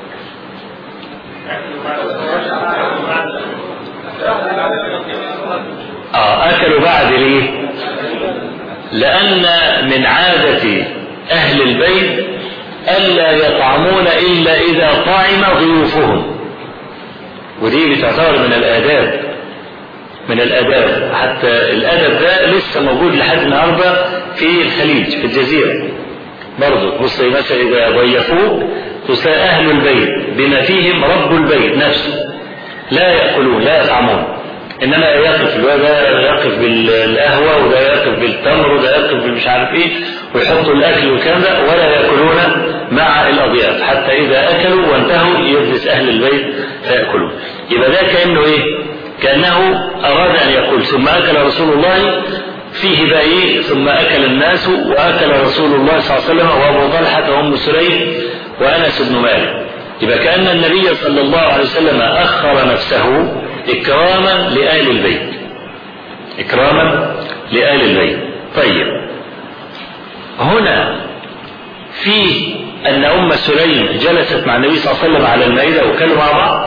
[SPEAKER 4] اه اكلوا بعد ليه لان من عادة اهل البيت الا يطعمون الا اذا طعم ضيوفهم ودي بتعتبر من الاداب من الاداب حتى الادب ده لسه موجود لحد النهارده في الخليج في الجزيره برضه بص مثلا اذا ضيفوك تساء اهل البيت بما فيهم رب البيت نفسه لا ياكلون لا يطعمون انما يقف ده يقف بالقهوه وده يقف بالتمر وده يقف بالمش عارف ايه ويحطوا الاكل والكلام ده ولا ياكلون مع الاضياف حتى اذا اكلوا وانتهوا يجلس اهل البيت فياكلون يبقى ده كانه ايه؟ كانه اراد ان يقول ثم اكل رسول الله فيه بقى ايه ثم اكل الناس واكل رسول الله صلى الله عليه وسلم وابو طلحه وام سليم وانس بن مالك يبقى كان النبي صلى الله عليه وسلم اخر نفسه اكراما لآل البيت اكراما لآل البيت طيب هنا فيه ان ام سليم جلست مع النبي صلى الله عليه وسلم على المائده وكلوا مع بعض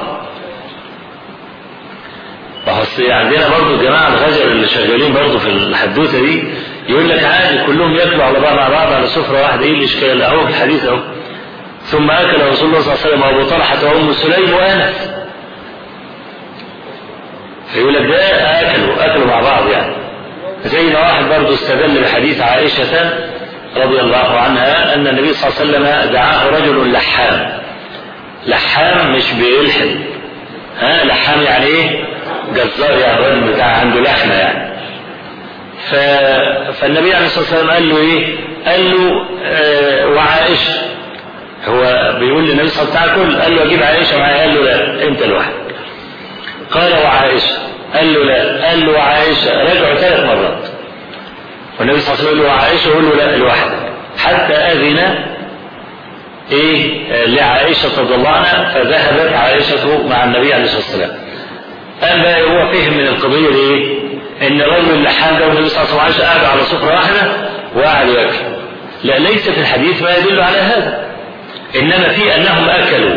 [SPEAKER 4] فحص عندنا برضو جماعة الغجر اللي شغالين برضو في الحدوتة دي يقول لك عادي كلهم ياكلوا على بعض مع بعض على سفرة واحدة ايه الاشكال اهو في الحديث اهو ثم اكل رسول الله صلى الله عليه وسلم ابو طلحة وام سليم وانس فيقول لك ده اكلوا أكلوا مع بعض يعني زي ما واحد برضه استدل بحديث عائشة رضي الله عنها أن النبي صلى الله عليه وسلم دعاه رجل لحام لحام مش بيلحم ها لحام يعني ايه جزار يعني راجل بتاع عنده لحمة يعني ف... فالنبي عليه الصلاة والسلام قال له ايه قال له آه وعائشة هو بيقول للنبي صلى الله عليه وسلم كل قال له اجيب عائشة معايا قال له لا انت لوحدك قال وعائشة قال له لا قال له وعائشة رجعوا ثلاث مرات والنبي صلى الله عليه وسلم يقول له وعائشة يقول له لا لوحدك حتى أذن ايه لعائشة رضي الله عنها فذهبت عائشة مع النبي عليه الصلاة والسلام قال بقى هو فهم من القضية دي ايه ان الرجل اللحام ده والنبي صلى الله عليه وسلم قاعد على سفرة واحدة وقعد ياكل لا ليس في الحديث ما يدل على هذا انما في انهم اكلوا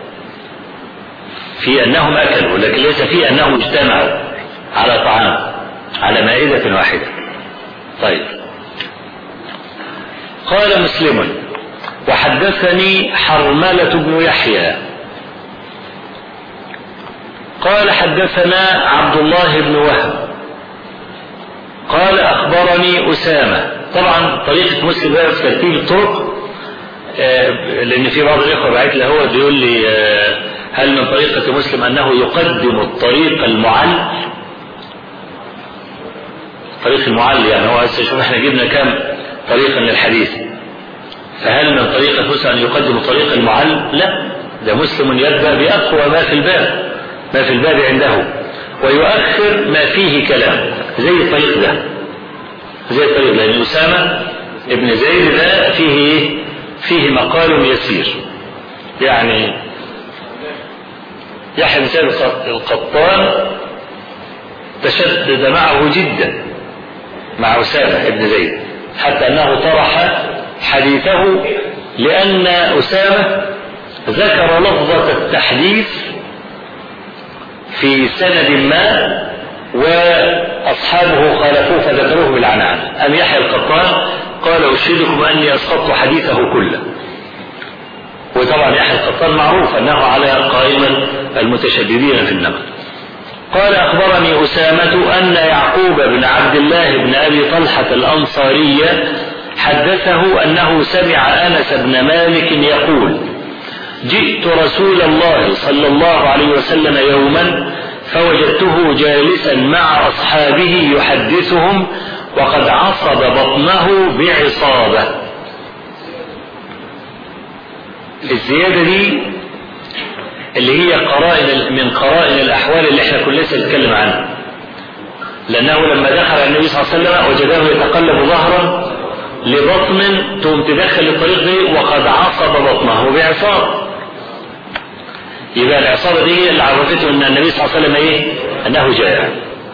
[SPEAKER 4] في انهم اكلوا لكن ليس في انهم اجتمعوا على طعام على مائدة واحدة طيب قال مسلم وحدثني حرملة بن يحيى قال حدثنا عبد الله بن وهب قال أخبرني أسامة طبعا طريقة مسلم بقى في ترتيب الطرق آه لأن في بعض الإخوة بعت لي هو بيقول لي آه هل من طريقة مسلم أنه يقدم الطريق المعل طريق المعل يعني هو شوف احنا جبنا كام طريقا للحديث فهل من طريقة مسلم أن يقدم طريق المعل لا ده مسلم يبدأ بأقوى ما في الباب ما في الباب عنده ويؤخر ما فيه كلام زي الطريق ده زي الطريق ده لأن أسامة ابن زيد ده فيه فيه مقال يسير يعني يحيى بن سعيد القطان تشدد معه جدا مع أسامة ابن زيد حتى أنه طرح حديثه لأن أسامة ذكر لفظة التحديث في سند ما وأصحابه خالفوه فذكروه بالعنعن أم يحيى القطان قال أشهدكم أني أسقطت حديثه كله وطبعا يحيى القطان معروف أنه على قائمة المتشددين في النقل قال أخبرني أسامة أن يعقوب بن عبد الله بن أبي طلحة الأنصاري حدثه أنه سمع أنس بن مالك يقول جئت رسول الله صلى الله عليه وسلم يوما فوجدته جالسا مع أصحابه يحدثهم وقد عصب بطنه بعصابة الزيادة دي اللي هي قرائن من قرائن الأحوال اللي احنا كنا لسه نتكلم عنها لأنه لما دخل النبي صلى الله عليه وسلم وجده يتقلب ظهرا لبطن تقوم تدخل الطريق دي وقد عصب بطنه بعصاب يبقى العصابة دي هي اللي عرفته أن النبي صلى الله عليه وسلم إيه؟ أنه جائع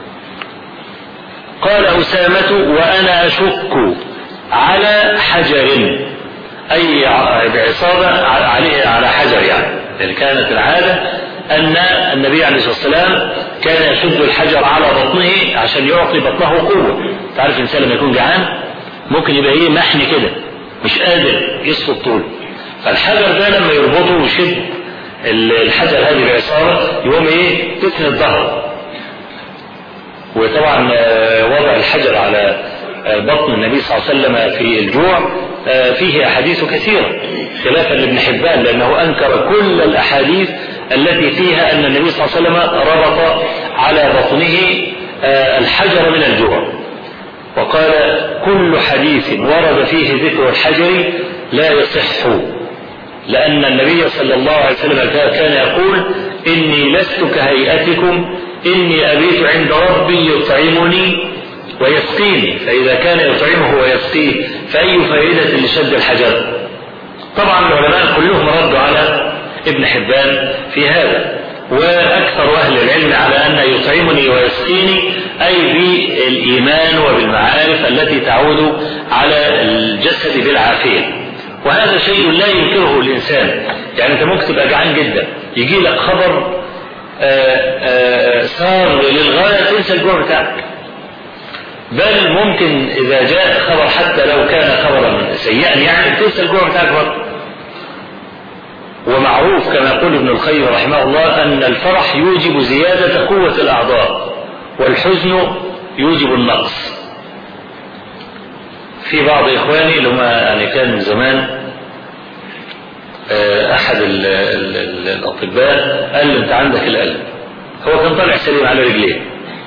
[SPEAKER 4] قال أسامة وأنا أشك على حجر أي بعصابة عليه على حجر يعني لأن كانت العادة أن النبي عليه الصلاة والسلام كان يشد الحجر على بطنه عشان يعطي بطنه قوة تعرف الإنسان لما يكون جعان ممكن يبقى إيه محن كده مش قادر يسقط طول فالحجر ده لما يربطه ويشد الحجر هذه بعصابة يقوم إيه تسند ظهره وطبعا وضع الحجر على بطن النبي صلى الله عليه وسلم في الجوع فيه أحاديث كثيرة خلافا لابن حبان لأنه أنكر كل الأحاديث التي فيها أن النبي صلى الله عليه وسلم ربط على بطنه الحجر من الجوع وقال كل حديث ورد فيه ذكر الحجر لا يصح لأن النبي صلى الله عليه وسلم كان يقول إني لست كهيئتكم إني أبيت عند ربي يطعمني ويسقيني فإذا كان يطعمه ويسقيه فأي فائدة لشد الحجر طبعا العلماء كلهم ردوا على ابن حبان في هذا وأكثر أهل العلم على أن يطعمني ويسقيني أي بالإيمان وبالمعارف التي تعود على الجسد بالعافية وهذا شيء لا ينكره الإنسان يعني أنت ممكن تبقى جعان جدا يجي لك خبر آآ آآ صار للغاية تنسى الجوع بتاعك بل ممكن إذا جاء خبر حتى لو كان خبرا سيئا يعني تنسى الجوع بتاعك برضه ومعروف كما يقول ابن القيم رحمه الله أن الفرح يوجب زيادة قوة الأعضاء والحزن يوجب النقص في بعض إخواني اللي هم يعني كان زمان أحد ال ال ال الأطباء قال له أنت عندك القلب هو كان طالع سليم على رجليه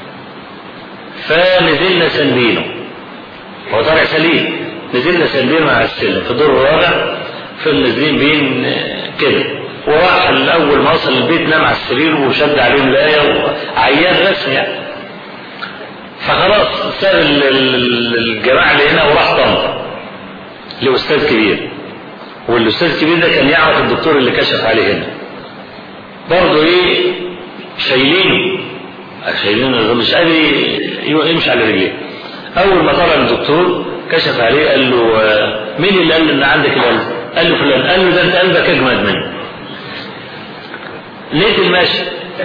[SPEAKER 4] فنزلنا سندينه هو طالع سليم نزلنا سندينه مع السلم في الدور الرابع في نازلين بين كده وراح الأول ما وصل البيت نام على السرير وشد عليه ملاية وعيان رسمي يعني فخلاص ساب الجماعة اللي هنا وراح طنطا لأستاذ كبير والأستاذ الكبير ده كان يعرف الدكتور اللي كشف عليه هنا برضه إيه شايلينه شايلينه مش قادر يمشي على رجليه أول ما طلع الدكتور كشف عليه قال له مين اللي قال له إن عندك القلب؟ قال له فلان قال له ده أنت قلبك أجمد منه ليه الماشي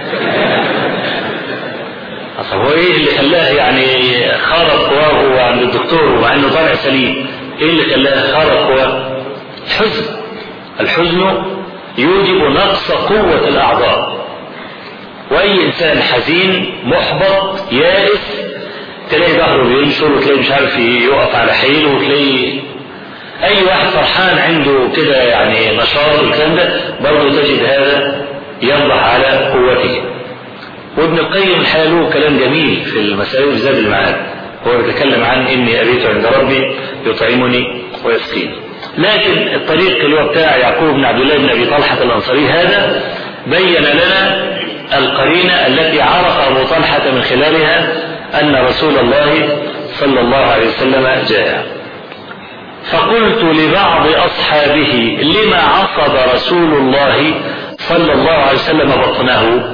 [SPEAKER 4] اصل هو ايه اللي خلاه يعني خرب قواه عند الدكتور ومع انه طالع سليم ايه اللي خلاه خرب قواه الحزن الحزن يوجب نقص قوة الأعضاء وأي إنسان حزين محبط يائس تلاقي ظهره بينشر وتلاقي مش عارف يقف على حيله وتلاقي أي واحد فرحان عنده كده يعني نشاط والكلام ده برضه تجد هذا ينضح على قوته وابن القيم حاله كلام جميل في المسائل في زاد المعاد هو يتكلم عن اني ابيت عند ربي يطعمني ويسقيني لكن الطريق اللي هو بتاع يعقوب بن عبد الله بن ابي طلحه الانصاري هذا بين لنا القرينه التي عرف ابو طلحه من خلالها ان رسول الله صلى الله عليه وسلم جاء فقلت لبعض اصحابه لما عصب رسول الله صلى الله عليه وسلم بطنه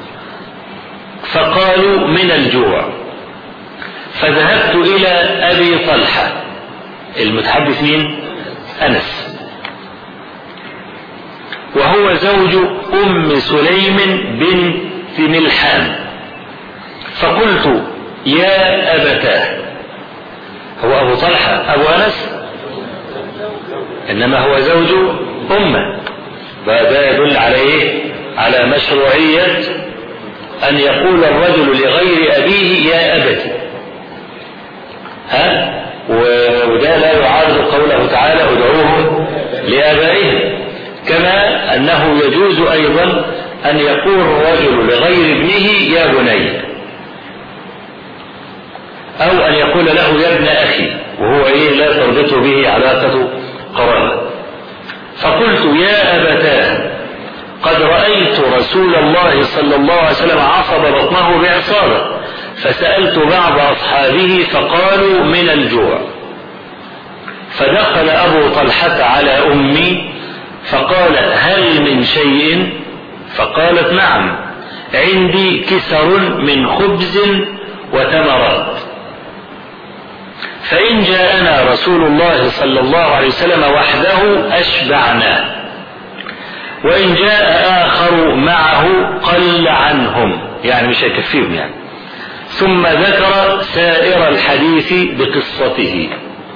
[SPEAKER 4] فقالوا من الجوع فذهبت إلى أبي طلحة المتحدث مين؟ أنس وهو زوج أم سليم بنت ملحان فقلت يا أبتاه هو أبو طلحة أبو أنس إنما هو زوج أمه فده يدل على إيه؟ على مشروعية أن يقول الرجل لغير أبيه يا أبتي ها وده لا يعارض قوله تعالى ادعوهم لآبائهم كما أنه يجوز أيضا أن يقول الرجل لغير ابنه يا بني أو أن يقول له يا ابن أخي وهو إيه لا تربط به علاقة قرابة فقلت يا أبتاه قد رأيت رسول الله صلى الله عليه وسلم عصب بطنه بعصابة فسألت بعض أصحابه فقالوا من الجوع فدخل أبو طلحة على أمي فقال هل من شيء فقالت نعم عندي كسر من خبز وتمرات فإن جاءنا رسول الله صلى الله عليه وسلم وحده أشبعناه وإن جاء آخر معه قل عنهم يعني مش هيكفيهم يعني ثم ذكر سائر الحديث بقصته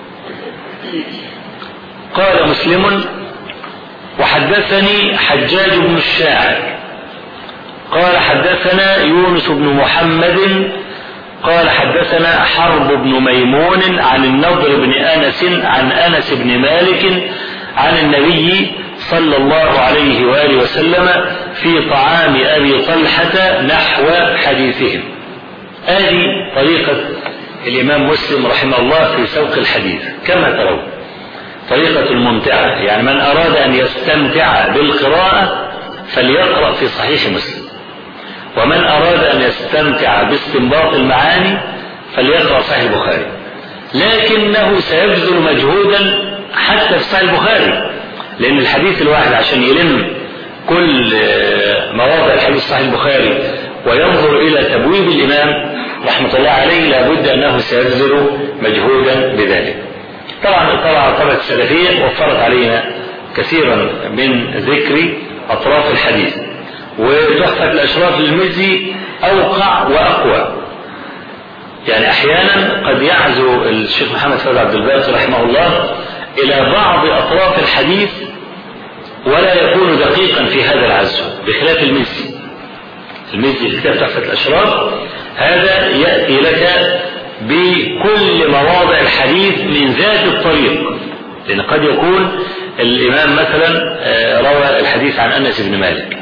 [SPEAKER 4] قال مسلم وحدثني حجاج بن الشاعر قال حدثنا يونس بن محمد قال حدثنا حرب بن ميمون عن النضر بن انس عن انس بن مالك عن النبي صلى الله عليه واله وسلم في طعام ابي طلحه نحو حديثهم. هذه طريقه الامام مسلم رحمه الله في سوق الحديث كما ترون. طريقه ممتعه يعني من اراد ان يستمتع بالقراءه فليقرا في صحيح مسلم. ومن أراد أن يستمتع باستنباط المعاني فليقرأ صحيح البخاري لكنه سيبذل مجهودا حتى في صحيح البخاري لأن الحديث الواحد عشان يلم كل مواضع الحديث صحيح البخاري وينظر إلى تبويب الإمام رحمة الله عليه لابد أنه سيبذل مجهودا بذلك طبعا طبعا طبعا السلفية وفرت علينا كثيرا من ذكر أطراف الحديث وتحفة الأشراف للمزي أوقع وأقوى يعني أحيانا قد يعزو الشيخ محمد فؤاد عبد الباقي رحمه الله إلى بعض أطراف الحديث ولا يكون دقيقا في هذا العزو بخلاف المزي المزي في كتاب تحفة الأشراف هذا يأتي لك بكل مواضع الحديث من ذات الطريق لأن قد يكون الإمام مثلا آه، روى الحديث عن أنس بن مالك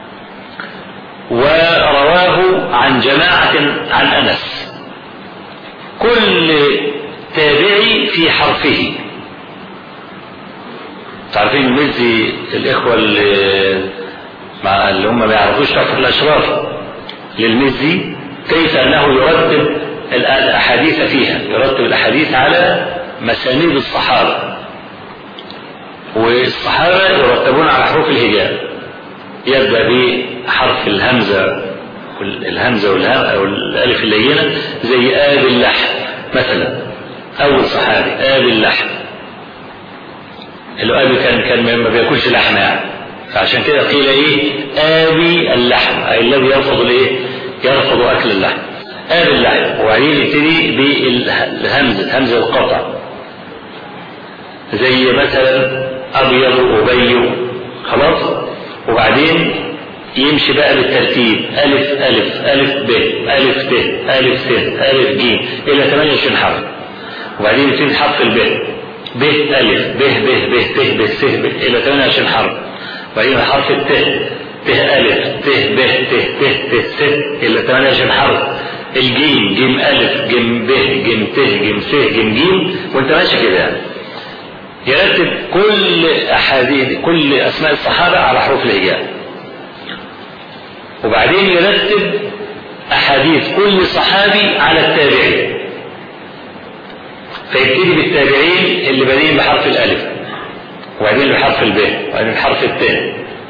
[SPEAKER 4] ورواه عن جماعة عن أنس كل تابعي في حرفه تعرفين المزي الإخوة اللي, مع اللي هم ما يعرفوش تحفة الأشراف للمزي كيف أنه يرتب الأحاديث فيها يرتب الأحاديث على مسانيد الصحابة والصحابة يرتبون على حروف الهجاء يبدأ بحرف الهمزة الهمزة والألف اللينة زي آب اللحم مثلا أول صحابي آب اللحم الأبي كان كان ما بياكلش لحم يعني فعشان كده قيل إيه آبي اللحم أي الذي يرفض الإيه يرفض أكل اللحم آب اللحم وبعدين يبتدي بالهمزة همزة القطع زي مثلا أبيض أبي خلاص وبعدين يمشي بقى بالترتيب ألف ألف ألف ب ألف ت ألف س ألف ج إلى 28 حرف وبعدين يبتدي حرف الب ب ألف ب ب ب ت ب س ب إلى 28 حرف وبعدين حرف الت ت ألف ت ب ت ت ت س إلى 28 حرف الجيم جيم ألف جيم ب جيم ت جيم س جيم ج وأنت ماشي كده يعني يرتب كل أحاديث كل أسماء الصحابة على حروف الهجاء وبعدين يرتب أحاديث كل صحابي على التابعين فيبتدي بالتابعين اللي بادئين بحرف الألف وبعدين بحرف الب وبعدين بحرف الت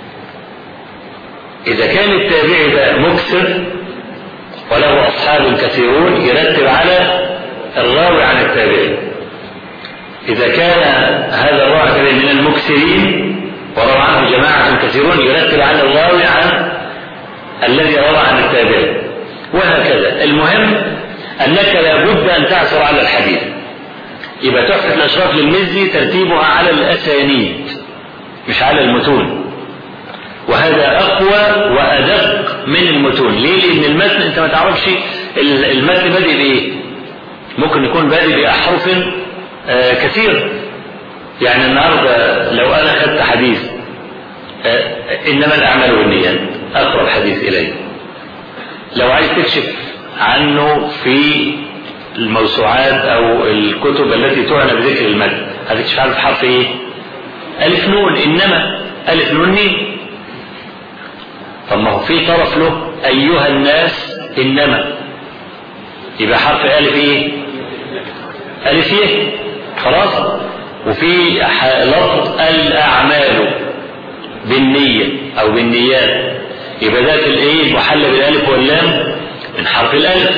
[SPEAKER 4] إذا كان التابعي ده مكثر وله أصحاب كثيرون يرتب على الراوي عن التابعين إذا كان هذا الراوي من المكثرين وروى عنه جماعة كثيرون يرتب على الراوي عن الذي روى عن التابعين وهكذا المهم أنك لابد أن تعثر على الحديث يبقى تحفة الأشراف للمزي ترتيبها على الأسانيد مش على المتون وهذا أقوى وأدق من المتون ليه؟ لأن المتن أنت ما تعرفش المتن بادئ بإيه ممكن يكون بادئ بأحرف آه كثير يعني النهارده لو أنا خدت حديث آه إنما الأعمال بالنيات أقرب حديث إليه لو عايز تكشف عنه في الموسوعات أو الكتب التي تعنى بذكر المد هتكشف عنه في حرف إيه؟ ألف نون إنما ألف نون مين؟ طب ما هو في طرف له أيها الناس إنما يبقى حرف ألف إيه؟ ألف إيه؟ خلاص؟ وفي لفظ الأعمال بالنية أو بالنيات يبقى ده في الايه المحل بالالف واللام من حرف الالف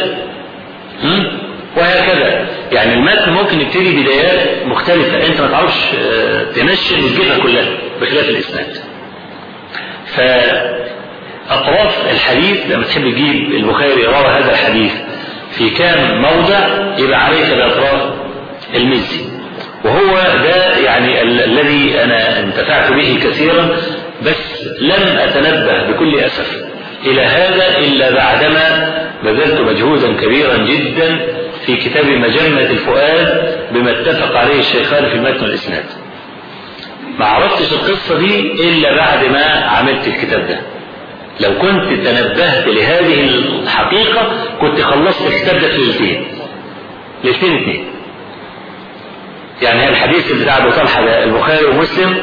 [SPEAKER 4] وهكذا يعني المتن ممكن يبتدي بدايات مختلفة انت ما تعرفش تنشن وتجيبها كلها بخلاف الاسناد فاطراف الحديث لما تحب تجيب البخاري روى هذا الحديث في كام موضع يبقى عليك باطراف المزي وهو ده يعني ال- الذي انا انتفعت به كثيرا بس لم أتنبه بكل أسف إلى هذا إلا بعدما بذلت مجهودا كبيرا جدا في كتاب مجمة الفؤاد بما اتفق عليه الشيخان في المتن والإسناد ما عرفتش القصة دي إلا بعد ما عملت الكتاب ده لو كنت تنبهت لهذه الحقيقة كنت خلصت الكتاب ده في ليلتين ليلتين اتنين يعني الحديث بتاع ابو طلحه ده البخاري ومسلم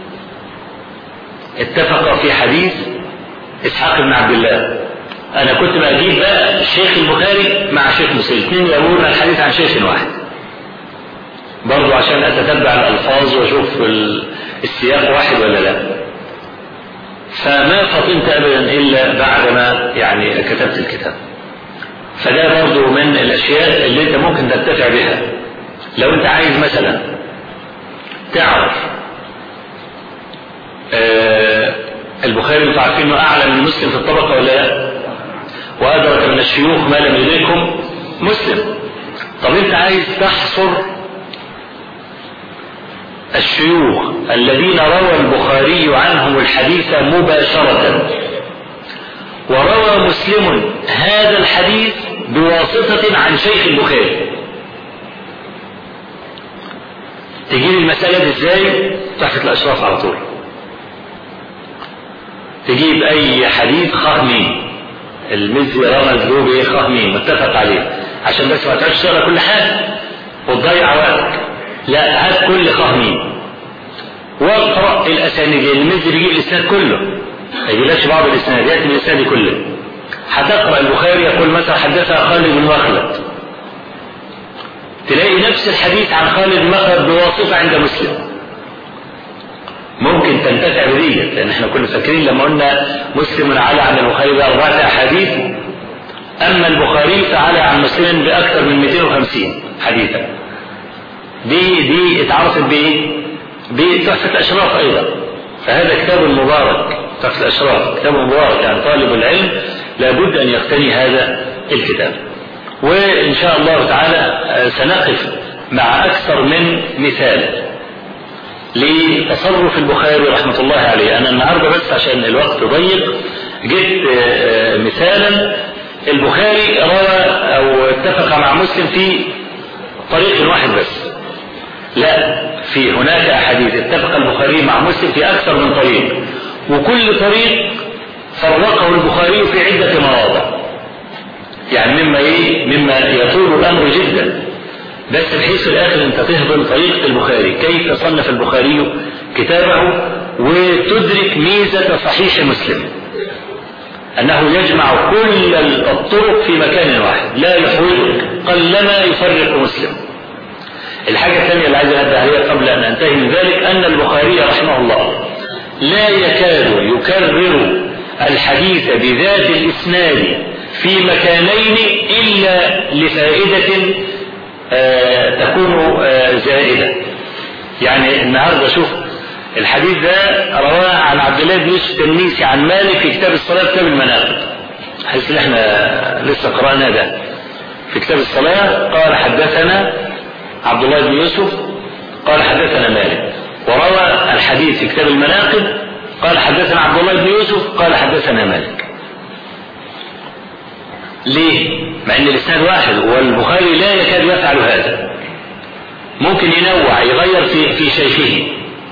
[SPEAKER 4] اتفق في حديث اسحاق بن عبد الله انا كنت بجيب بقى الشيخ البخاري مع شيخ مسلم الاثنين يروون الحديث عن شيخ واحد برضو عشان اتتبع الالفاظ واشوف ال- السياق واحد ولا لا فما فطنت ابدا الا بعدما يعني كتبت الكتاب فده برضو من الاشياء اللي انت ممكن تنتفع بها لو انت عايز مثلا تعرف آه البخاري انتوا عارفين انه اعلى من مسلم في الطبقه ولا لا؟ وادرك من الشيوخ ما لم يدركهم مسلم. طب انت عايز تحصر الشيوخ الذين روى البخاري عنهم الحديث مباشرة وروى مسلم هذا الحديث بواسطة عن شيخ البخاري تجيب المسألة دي ازاي تحت الأشراف على طول تجيب أي حديث خاه مين المزي رمز له بإيه خاه مين متفق عليه عشان بس ما تقعدش تقرا كل حاجة وتضيع وقتك لا هات كل خاه مين واقرأ الأسانيد المزي بيجيب الإسناد كله ما يجيبلكش بعض الإسناد يأتي الإسناد كله هتقرأ البخاري يقول مثلا حدثنا خالد بن مخلد تلاقي نفس الحديث عن خالد بن مخلد بواسطة عند مسلم ممكن تنتفع بدية لأن احنا كنا فاكرين لما قلنا مسلم على عن البخاري بأربعة أحاديث أما البخاري فعلى عن مسلم بأكثر من 250 حديثا دي دي اتعرفت بإيه؟ بتحفة الأشراف أيضا فهذا كتاب مبارك تحفة الأشراف كتاب مبارك يعني طالب العلم لابد أن يقتني هذا الكتاب وإن شاء الله تعالى سنقف مع أكثر من مثال لتصرف البخاري رحمة الله عليه أنا النهاردة بس عشان الوقت ضيق جبت مثالا البخاري روى أو اتفق مع مسلم في طريق واحد بس لا في هناك أحاديث اتفق البخاري مع مسلم في أكثر من طريق وكل طريق فرقه البخاري في عدة مواضع يعني مما ايه مما يطول الامر جدا بس بحيث الاخر انت تهضم طريقة البخاري كيف صنف البخاري كتابه وتدرك ميزة صحيح مسلم انه يجمع كل الطرق في مكان واحد لا يحوجك قلما يفرق مسلم الحاجة الثانية اللي عايز انبه عليها قبل ان انتهي من ذلك ان البخاري رحمه الله لا يكاد يكرر الحديث بذات الاسناد في مكانين إلا لفائدة آه تكون آه زائدة يعني النهاردة شوف الحديث ده رواه عن عبد الله بن يوسف التنيسي عن مالك في كتاب الصلاة كتاب المناقب الحديث اللي احنا لسه قرأناه ده في كتاب الصلاة قال حدثنا عبد الله بن يوسف قال حدثنا مالك وروى الحديث في كتاب المناقب قال حدثنا عبد الله بن يوسف قال حدثنا مالك ليه؟ مع ان الاسناد واحد والبخاري لا يكاد يفعل هذا. ممكن ينوع يغير في في شيخه.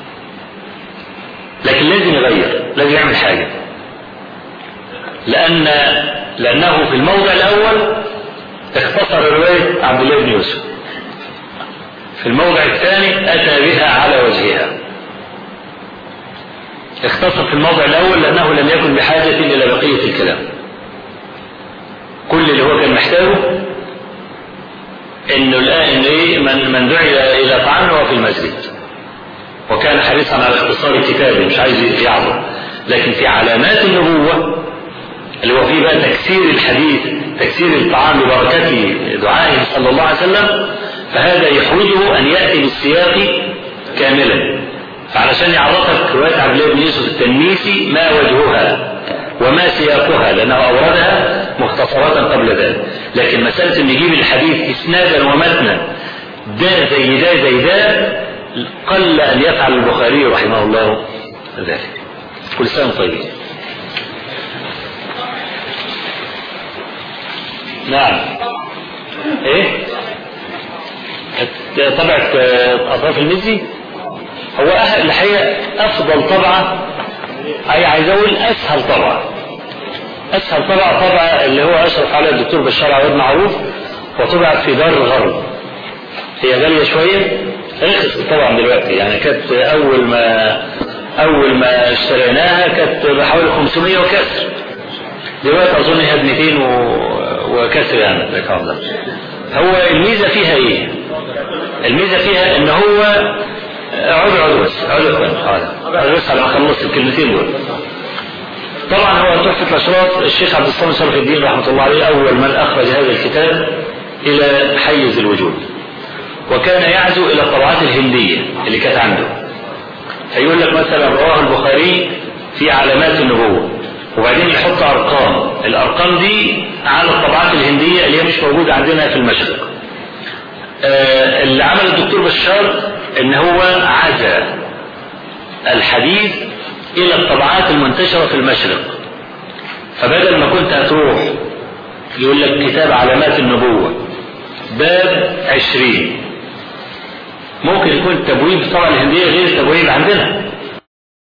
[SPEAKER 4] لكن لازم يغير، لازم يعمل حاجه. لان لانه في الموضع الاول اختصر روايه عبد الله بن يوسف. في الموضع الثاني اتى بها على وجهها. اختصر في الموضع الاول لانه لم يكن بحاجه الى بقيه الكلام. كل اللي هو كان محتاجه انه الان ايه من من دعي الى طعام هو في المسجد وكان حريصا على اختصار كتابه مش عايز يعظم لكن في علامات النبوه اللي هو فيه بقى تكسير الحديث تكسير الطعام ببركة دعائه صلى الله عليه وسلم فهذا يحوجه ان ياتي بالسياق كاملا فعلشان يعرفك روايه عبد الله بن يوسف التنيسي ما وجهها وما سياقها لأنه أوردها مختصرة قبل ذلك لكن مسألة أن يجيب الحديث إسنادا ومتنا ده زي ده زي ده قل أن يفعل البخاري رحمه الله ذلك كل سنة طيبين نعم ايه طبعة أطراف المزي هو أهل الحقيقة أفضل طبعة أي عايز أقول أسهل طبعة أسهل طبعة طبعة اللي هو أشرف عليها الدكتور بشار عواد معروف وطبعت في دار الغرب هي غالية شوية رخصت طبعا دلوقتي يعني كانت أول ما أول ما اشتريناها كانت بحوالي 500 وكسر دلوقتي أظن هي ب 200 و... وكسر يعني الرقم ده هو الميزة فيها إيه؟ الميزة فيها إن هو عود عود بس عود عود بس على ما اخلص الكلمتين دول طبعا هو تحفة الأشراف الشيخ عبد الصمد صالح الدين رحمة الله عليه أول من أخرج هذا الكتاب إلى حيز الوجود وكان يعزو إلى الطبعات الهندية اللي كانت عنده فيقول لك مثلا رواه البخاري في علامات النبوة وبعدين يحط أرقام الأرقام دي على الطبعات الهندية اللي هي مش موجودة عندنا في المشرق آه اللي عمل الدكتور بشار ان هو عزى الحديث الى الطبعات المنتشرة في المشرق فبدل ما كنت هتروح يقول لك كتاب علامات النبوة باب عشرين ممكن يكون التبويب طبعا الهندية غير التبويب عندنا